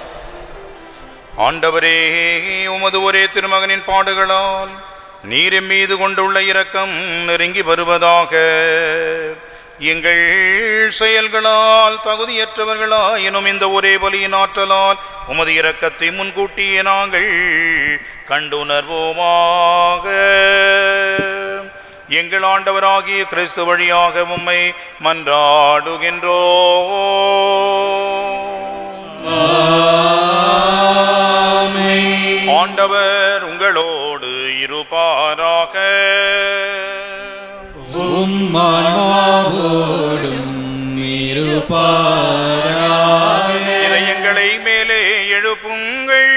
ஆண்டவரே உமது ஒரே திருமகனின் பாடுகளால் நீரின் மீது கொண்டுள்ள இரக்கம் நெருங்கி வருவதாக எங்கள் செயல்களால் தகுதியற்றவர்களாயினும் இந்த ஒரே பலியின் ஆற்றலால் உமது இரக்கத்தை முன்கூட்டியே நாங்கள் கண்டுணர்வோமாக எங்கள் ஆண்டவராகிய கிறிஸ்து வழியாக உம்மை மன்றாடுகின்றோ ஆண்டவர் உங்களோடு இருப்பாராக உம்மாவோடும் இருப்பாராக இதயங்களை மேலே எழுப்புங்கள்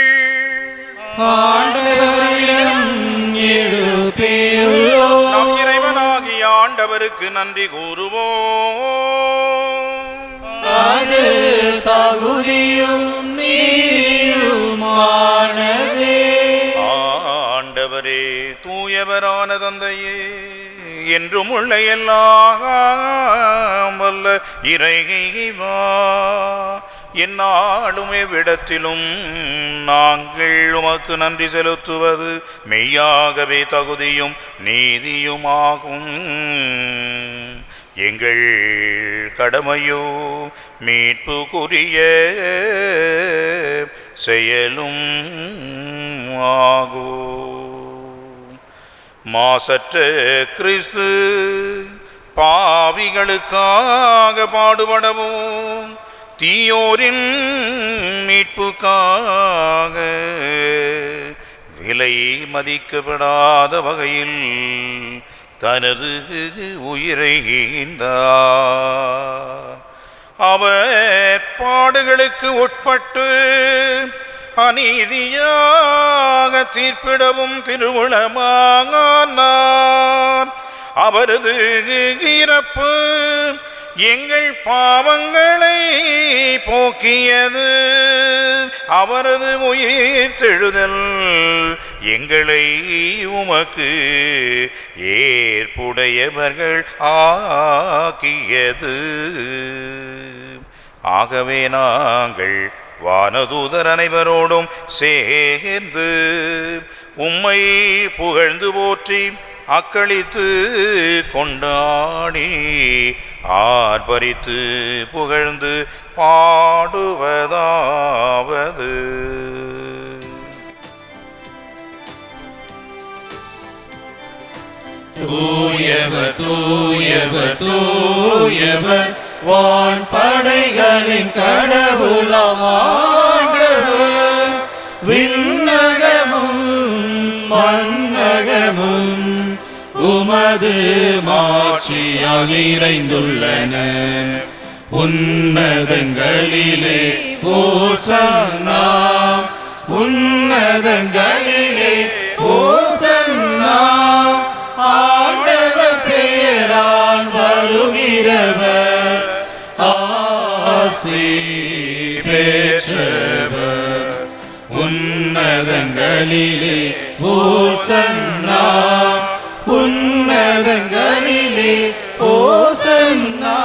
ஆண்டவரிடம் எழுப்பியுள்ளோம் நம் இறைவனாகிய ஆண்டவருக்கு நன்றி கூறுவோம் அது தகுதியும் நீதியுமானதே ஆண்டவரே தூயவரான தந்தையே என்றும் உள்ள எல்லாம் வல்ல இறைவா எந்நாளுமே விடத்திலும் நாங்கள் உமக்கு நன்றி செலுத்துவது மெய்யாகவே தகுதியும் நீதியுமாகும் எங்கள் கடமையோ மீட்புக்குரிய செயலும் ஆகும் மாசற்ற கிறிஸ்து பாவிகளுக்காக பாடுபடவும் தீயோரின் மீட்புக்காக விலை மதிக்கப்படாத வகையில் தனது உயிரை ஈந்தார் அவர் பாடுகளுக்கு உட்பட்டு அநீதியாக தீர்ப்பிடவும் திருவுளமானார் அவரது இறப்பு எங்கள் பாவங்களை போக்கியது அவரது உயிர் தெழுதல் எங்களை உமக்கு ஏற்புடையவர்கள் ஆக்கியது ஆகவே நாங்கள் வானதூதர் அனைவரோடும் சேர்ந்து உம்மை புகழ்ந்து போற்றி அக்களித்து கொண்டாடி ஆர்ப்பரித்து புகழ்ந்து பாடுவதாவது தூயவர் தூயவர் தூயவர் வான் படைகளின் கடவுளமாண்டவர் விண்ணகமும் மன்னகமும் உமது மாட்சியால் நிறைந்துள்ளன உன்னதங்களிலே ஓசன்னா உன்னதங்களிலே ஓசன்னா ஆண்டவர் பெயரால் வருகிறவர் ஆசி பெற்றவர் உன்னதங்களிலே ஓசன்னா உன்னதங்களிலே ஓசன்னா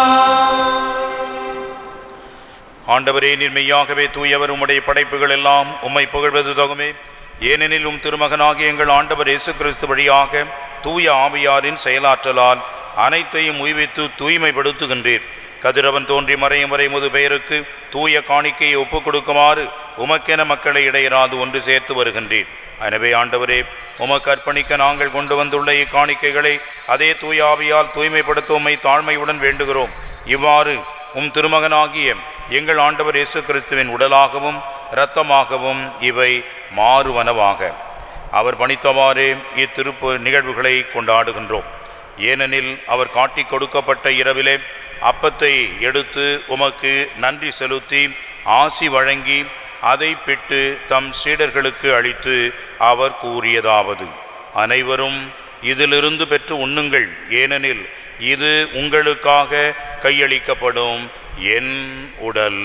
ஆண்டவரே நிர்மையாகவே தூயவர் உம்முடைய படைப்புகள் எல்லாம் உம்மை புகழ்வது தகுமே ஏனெனில் உம் திருமகனாகிய எங்கள் ஆண்டவர் இயேசு கிறிஸ்து வழியாக தூய ஆவியாரின் செயலாற்றலால் அனைத்தையும் உய்வித்து தூய்மைப்படுத்துகின்றீர் கதிரவன் தோன்றி மறையும் வரை முது பெயருக்கு தூய காணிக்கையை ஒப்புக் கொடுக்குமாறு உமக்கென மக்களை இடையராது ஒன்று சேர்த்து வருகின்றீர் எனவே ஆண்டவரே உமக்கு அர்ப்பணிக்க நாங்கள் கொண்டு வந்துள்ள இக்காணிக்கைகளை அதே தூய ஆவியால் தூய்மைப்படுத்த உம்மை தாழ்மையுடன் வேண்டுகிறோம் இவ்வாறு உம் திருமகனாகிய எங்கள் ஆண்டவர் இயேசு கிறிஸ்துவின் உடலாகவும் இரத்தமாகவும் இவை மாறுவனவாக அவர் பணித்தவாறே இத்திருப்பு நிகழ்வுகளை கொண்டாடுகின்றோம் ஏனெனில் அவர் காட்டிக் கொடுக்கப்பட்ட இரவிலே அப்பத்தை எடுத்து உமக்கு நன்றி செலுத்தி ஆசி வழங்கி அதை பிட்டு தம் சீடர்களுக்கு அளித்து அவர் கூறியதாவது அனைவரும் இதிலிருந்து பெற்று உண்ணுங்கள் ஏனெனில் இது உங்களுக்காக கையளிக்கப்படும் என் உடல்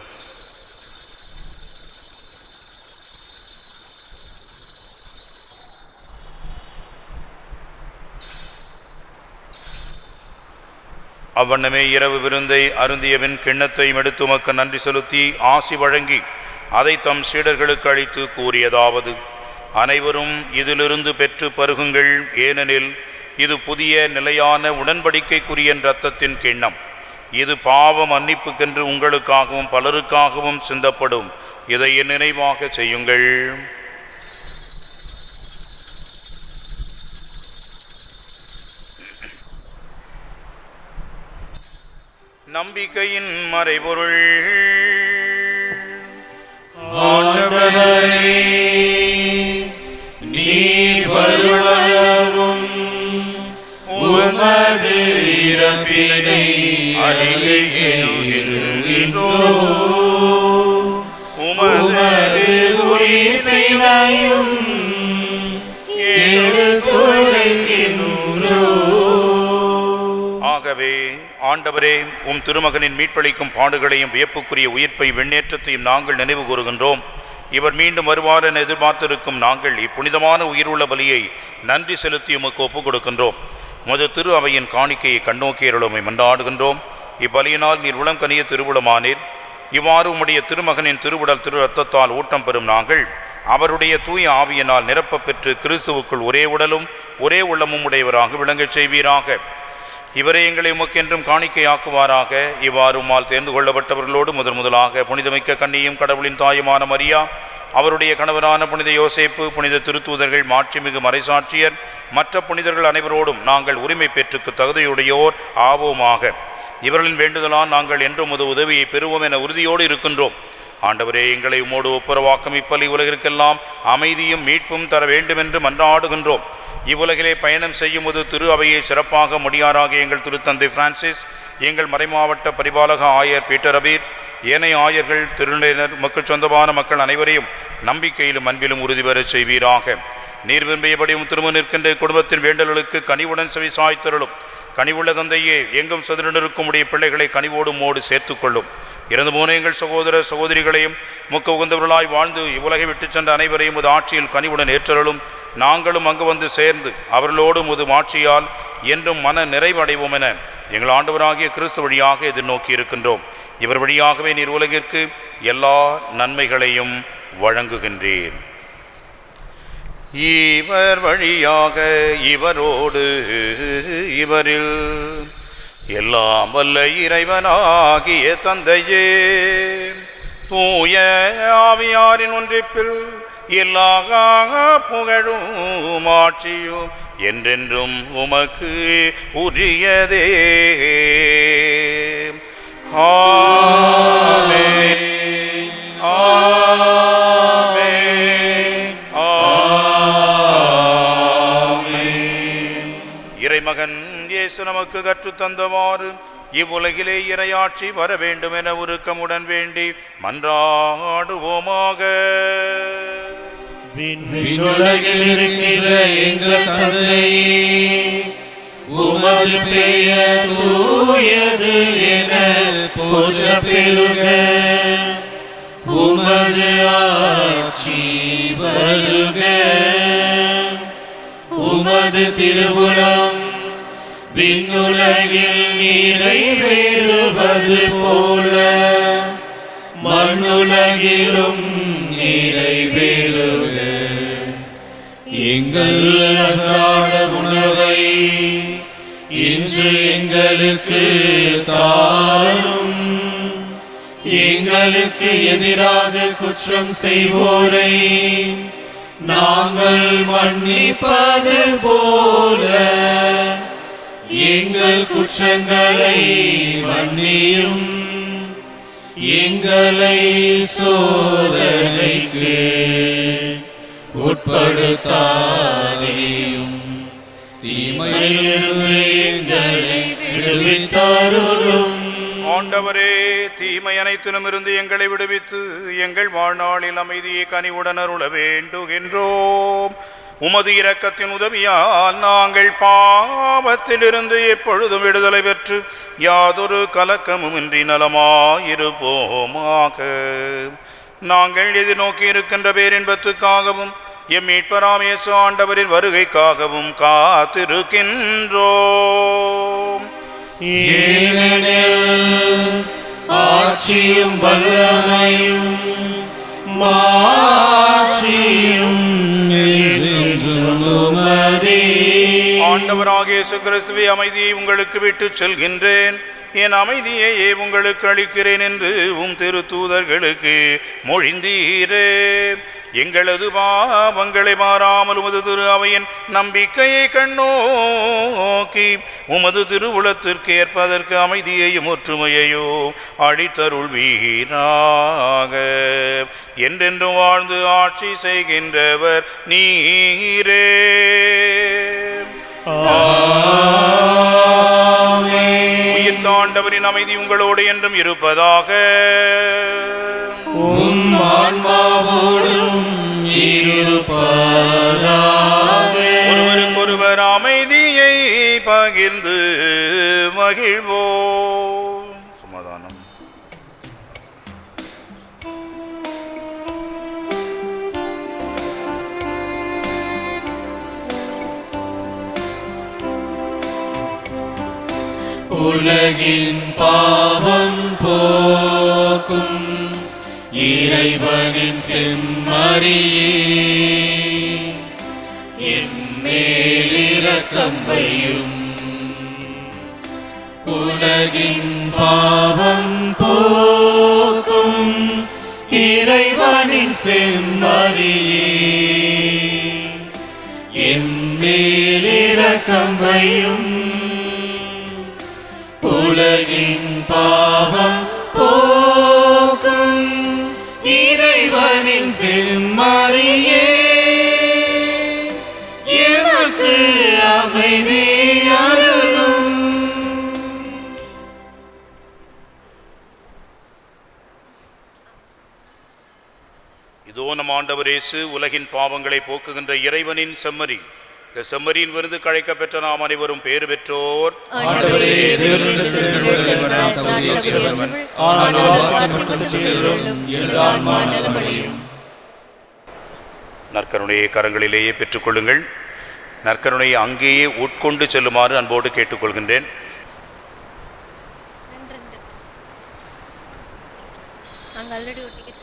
அவ்வண்ணமே இரவு விருந்தை அருந்தியவின் கிண்ணத்தையும் எடுத்து உமக்கு நன்றி செலுத்தி ஆசி வழங்கி அதை தம் சீடர்களுக்கு அளித்து கூறியதாவது அனைவரும் இதிலிருந்து பெற்று பருகுங்கள் ஏனெனில் இது புதிய நிலையான உடன்படிக்கைக்குரிய இரத்தத்தின் கிண்ணம் இது பாவ மன்னிப்புக்கென்று உங்களுக்காகவும் பலருக்காகவும் சிந்தப்படும் இதை என் நினைவாக செய்யுங்கள் நம்பிக்கையின் மறைபொருள் ஆண்டவரே நீர் வருவளவும் உமது இறப்பினை அறிவிக்கின்றோ உமது உயிர்ப்பினையும் எடுத்துரைக்கின்றோ ஆகவே ஆண்டவரே உம் திருமகனின் மீட்பளிக்கும் பாடுகளையும் வியப்புக்குரிய உயிர்ப்பை விண்ணேற்றத்தையும் நாங்கள் நினைவு கூறுகின்றோம் இவர் மீண்டும் வருவார் என எதிர்பார்த்திருக்கும் நாங்கள் இப்புனிதமான உயிருள்ள பலியை நன்றி செலுத்தி உமக்கு ஒப்புக் கொடுக்கின்றோம் முது திரு அவையின் காணிக்கையை கண்ணோக்கியருளுமை மன்றாடுகின்றோம் இப்பலியினால் நீர் உளம் கனிய திருவுளமானீர் இவ்வாறு உம்முடைய திருமகனின் திருவுடல் திரு ரத்தத்தால் ஊட்டம் பெறும் நாங்கள் அவருடைய தூய ஆவியினால் நிரப்பப் பெற்று கிறிஸ்துவுக்குள் ஒரே உடலும் ஒரே உள்ளமும் உடையவராக விளங்கச் செய்வீராக இவரை எங்களை உமக்கென்றும் காணிக்கையாக்குவாராக இவ்வாறு உம்மால் தேர்ந்து கொள்ளப்பட்டவர்களோடு முதன் முதலாக புனிதமிக்க கண்ணியும் கடவுளின் தாயுமான மரியா அவருடைய கணவரான புனித யோசேப்பு புனித திருத்தூதர்கள் மாட்சிமிகு மறைசாட்சியர் மற்ற புனிதர்கள் அனைவரோடும் நாங்கள் உரிமை பெற்றுக்கு தகுதியுடையோர் ஆவோமாக இவர்களின் வேண்டுதலால் நாங்கள் என்றும் உது உதவியை பெறுவோம் என உறுதியோடு இருக்கின்றோம் ஆண்டவரே எங்களை உம்மோடு ஒப்புரவாக்கும் இப்பலி உலகிற்கெல்லாம் அமைதியும் மீட்பும் தர வேண்டும் என்று மன்றாடுகின்றோம் இவ்வுலகிலே பயணம் செய்யும் போது திரு அவையை சிறப்பாக முடியாராக எங்கள் திருத்தந்தை பிரான்சிஸ் எங்கள் மறைமாவட்ட பரிபாலக ஆயர் பீட்டர் அபீர் ஏனைய ஆயர்கள் திருநிலையினர் மக்கள் சொந்தமான மக்கள் அனைவரையும் நம்பிக்கையிலும் அன்பிலும் உறுதி பெறச் செய்வீராக நீர் விரும்பியபடியும் திரும்ப நிற்கின்ற குடும்பத்தின் வேண்டல்களுக்கு கனிவுடன் செவி சாய்த்தருளும் கனிவுள்ள தந்தையே எங்கும் சதுரனிருக்கும் உடைய பிள்ளைகளை கனிவோடும் மோடு சேர்த்துக்கொள்ளும் இறந்து போன எங்கள் சகோதர சகோதரிகளையும் முக்க உகந்தவர்களாய் வாழ்ந்து இவ்வுலகை விட்டுச் சென்ற அனைவரையும் உது ஆட்சியில் கனிவுடன் ஏற்றருளும் நாங்களும் அங்கு வந்து சேர்ந்து அவர்களோடு உது ஆட்சியால் என்றும் மன நிறைவடைவோம் என எங்கள் ஆண்டவராகிய கிறிஸ்து வழியாக எதிர்நோக்கி இருக்கின்றோம் இவர் வழியாகவே நீர் உலகிற்கு எல்லா நன்மைகளையும் வழங்குகின்றேன் இவர் வழியாக இவரோடு இவரில் எல்லாம் வல்ல இறைவனாகிய தந்தையே தூய ஆவியாரின் ஒன்றிப்பில் எல்லா புகழும் ஆட்சியும் என்றென்றும் உமக்கு உரியதே ஆமென். ஆமென். ஆமென். இறைமகன் இயேசு நமக்கு கற்றுத் தந்தவாறு இவ்வுலகிலே இறையாட்சி வர வேண்டும் என உருக்கமுடன் வேண்டி மன்றாடுவோமாக விண்ணுலகில் இருக்கின்ற எங்கள் தந்தையே உமது பெயர் தூயது என போற்ற பெருக உமது ஆட்சி வருக உமது திருவுளம் விண்ணுலகில் நிறைவேறுவது போல மண்ணுலகிலும் நிறைவேறுக எங்கள் அன்றாட உணவை இன்று எங்களுக்கு தாரும் எங்களுக்கு எதிராக குற்றம் செய்வோரை நாங்கள் மன்னிப்பது போல எங்கள் குற்றங்களை மன்னியும் எங்களை சோதனைக்கு உட்படுத்தாதையும் தீமையிலிருந்து எங்களை விடுவித்தாருளும் ஆண்டவரே தீமை அனைத்திலும் இருந்து எங்களை விடுவித்து எங்கள் வாழ்நாளில் அமைதியை கனிவுடன் அருள வேண்டுகின்றோம் உமது இரக்கத்தின் உதவியால் நாங்கள் பாவத்திலிருந்து எப்பொழுதும் விடுதலை பெற்று யாதொரு கலக்கமுமின்றி நலமாயிருப்போமாக நாங்கள் எதிர்நோக்கி இருக்கின்ற பேரின்பத்துக்காகவும் எம் மீட்பராம் இயேசு ஆண்டவரின் வருகைக்காகவும் காத்திருக்கின்றோம் ஏனெனில் ஆட்சியும் வல்லமையும் மாட்சியும் என்றென்றும் உமதே. ஆண்டவராகிய இயேசு கிறிஸ்துவை அமைதியை உங்களுக்கு விட்டுச் செல்கின்றேன் என் அமைதியையே உங்களுக்கு அளிக்கிறேன் என்று உம் திருத்தூதர்களுக்கு மொழிந்தீரே எங்களது பாவங்களை மாறாமல் உமது திரு அவையின் நம்பிக்கையை கண்ணோக்கி உமது திருவுளத்திற்கு ஏற்பதற்கு அமைதியையும் ஒற்றுமையையோ அளித்தருள் வீராக என்றென்றும் வாழ்ந்து ஆட்சி செய்கின்றவர் நீரே உயிர் தாண்டவரின் அமைதி உங்களோடு என்றும் இருப்பதாக உம் ஆன்மாவோடும் இருப்பதாக ஒருவருக்கொருவர் அமைதியை பகிர்ந்து மகிழ்வோம் சமாதானம் உலகின் பாவம் போக்கும் இறைவனின் செம்மறியே என் மேலிரக்கம் வையும் உலகின் பாவம் போக்கும் இறைவனின் செம்மறியே என் மேலிரக்கம் வையும் உலகின் பாவம் போக்கும் இறைவனின் செம்மறியே எமக்கு அமைதி அருளும் இதோ நம் ஆண்டவர் இயேசு உலகின் பாவங்களை போக்குகின்ற இறைவனின் செம்மறி இந்த செம்மறியின் விருது கழைக்க பெற்ற நாம் அனைவரும் பேறு பெற்றோர் ஆண்டவரே, தேவனிடத்தில் வருவதை நான் தகுதியற்றவன். ஆனால் ஒரு வார்த்தை மட்டும் சொல்லியருளும், எனது ஆன்மா நலமடையும். நற்கருணையை கரங்களிலேயே பெற்றுக்கொள்ளுங்கள் நற்கருணையை அங்கேயே உட்கொண்டு செல்லுமாறு அன்போடு கேட்டுக்கொள்கின்றேன் நாங்கள் ஆல்ரெடி ஒரு டிக்கெட்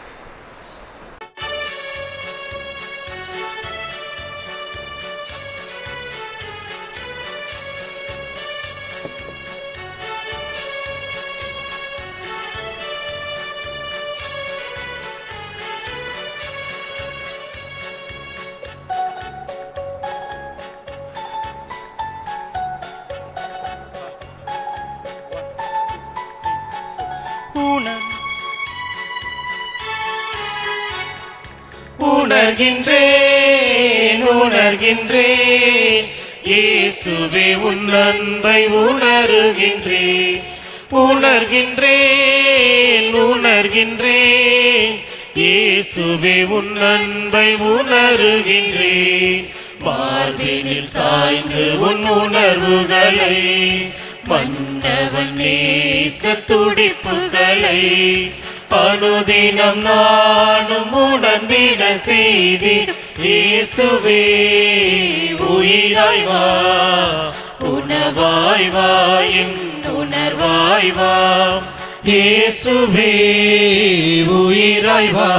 உணர்கின்றேன் உணர்கின்றேன் இயேசுவே உன் அன்பை உணர்கின்றேன் உணர்கின்றேன் உணர்கின்றேன் இயேசுவே உன் அன்பை உணர்கின்றேன் மார்பினில் சாய்ந்து உன் உணர்வுகளை மன்னவன் நேச துடிப்புகளை அனுதினம் நானும் உணர்ந்திட செய்திட இயேசுவே உயிராய் வா உணவாய் வா என் உணர்வாய் வா இயேசுவே உயிராய் வா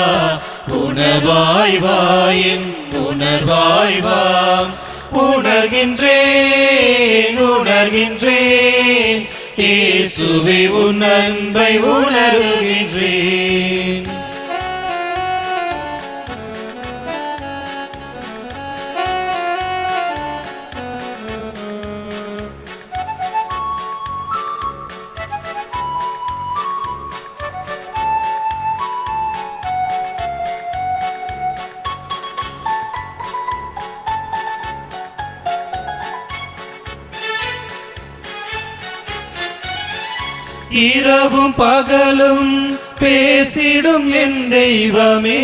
உணவாய் வா என் உணர்வாய் வா உணர்கின்றேன் உணர்கின்றேன் இயேசுவே உன் அன்பை உணர்கின்றேன் இரவும் பகலும் பேசிடும் என் தெய்வமே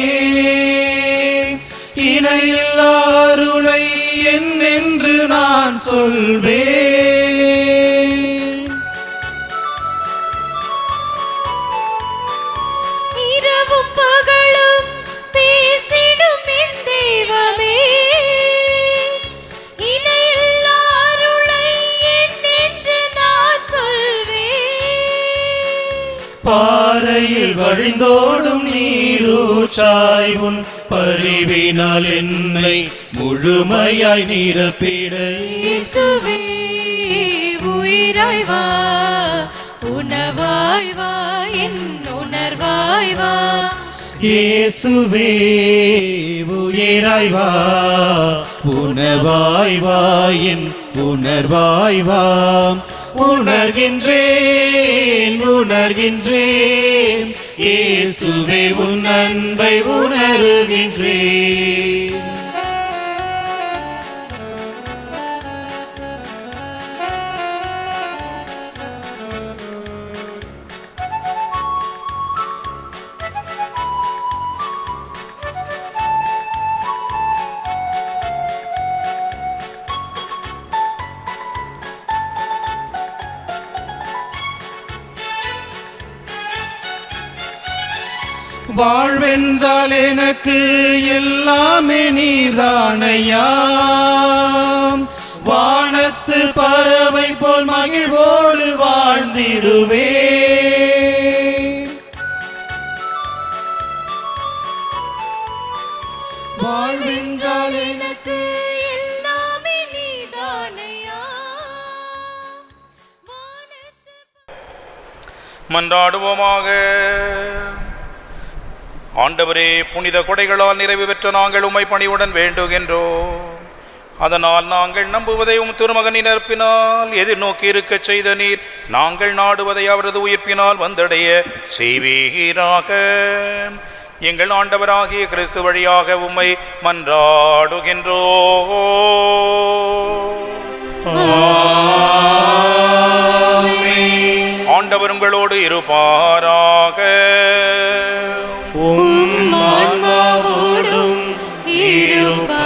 இணையில்லாருளை என்னென்று நான் சொல்வேன் இரவும் பகலும் பேசிடும் என் தெய்வமே இணையில்லா அருளை என்னென்று நான் சொல்வேன் பாறையில் வழிந்தோடும் நீரூற்றாய் உன் பரிவினால் என்னை முழுமையாய் நிரப்பிட இயேசுவே உயிராய் வா உணவாய் வா என் உணர்வாய் வா இயேசுவே உயிராய் வா உணவாய் வா என் உணர்வாய் வா உணர்கின்றேன் உணர்கின்றேன் இயேசுவே உன் அன்பை உணர்கின்றேன் வாழ்வென்றால் எனக்கு எல்லாமே நீர்தானையா வானத்து பறவை போல் மகிழ்வோடு வாழ்ந்திடுவே வாழ்வென்றால் எனக்கு எல்லாமே நீதானையா மன்றாடுவோமாக ஆண்டவரே புனித கொடைகளால் நிறைவு பெற்ற நாங்கள் உம்மை பணிவுடன் வேண்டுகின்றோம் அதனால் நாங்கள் நம்புவதை உம் திருமகனின் இறப்பினால் எதிர்நோக்கி இருக்கச் செய்த நீர் நாங்கள் நாடுவதை அவரது உயிர்ப்பினால் வந்தடைய செய்வீராக எங்கள் ஆண்டவராகிய கிறிஸ்து வழியாக உம்மை மன்றாடுகின்றோ ஆண்டவர் உங்களோடு இருப்பாராக உம் ஆன்மாவோடும் இருப்பாராக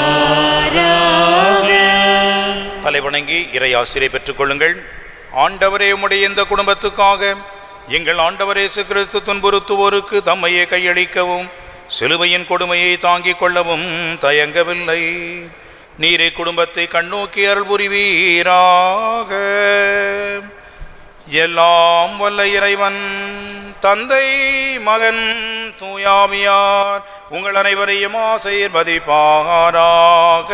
தலைவணங்கி இறை ஆசிரியை பெற்றுக் கொள்ளுங்கள் ஆண்டவரே உம்முடைய இந்த குடும்பத்துக்காக எங்கள் ஆண்டவர் இயேசு கிறிஸ்து துன்புறுத்துவோருக்கு தம்மையே கையளிக்கவும் சிலுவையின் கொடுமையை தாங்கிக் கொள்ளவும் தயங்கவில்லை நீரை குடும்பத்தை கண்ணோக்கி அருள் புரிவீராக எல்லாம் வல்ல இறைவன் தந்தை மகன் தூயாவியார் உங்கள் அனைவரையும் ஆசீர்வதிப்பாராக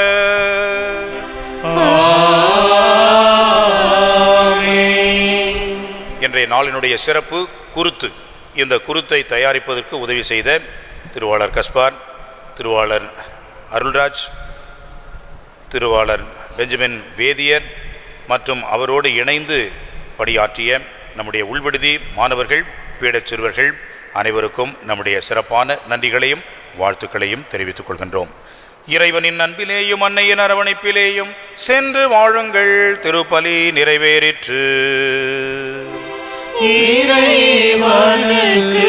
இன்றைய நாளினுடைய சிறப்பு குருத்து இந்த குருத்தை தயாரிப்பதற்கு உதவி செய்த திருவாளர் கஸ்பார் திருவாளர் அருள்ராஜ் திருவாளர் பெஞ்சமின் வேதியர் மற்றும் அவரோடு இணைந்து பணியாற்றிய நம்முடைய உள்விடுதி மாணவர்கள் பீடச் சிறுவர்கள் அனைவருக்கும் நம்முடைய சிறப்பான நன்றிகளையும் வாழ்த்துக்களையும் தெரிவித்துக் கொள்கின்றோம் இறைவனின் அன்பிலேயும் அன்னையின் அரவணைப்பிலேயும் சென்று வாழுங்கள் திருப்பலி நிறைவேறிற்று இறைவனுக்கு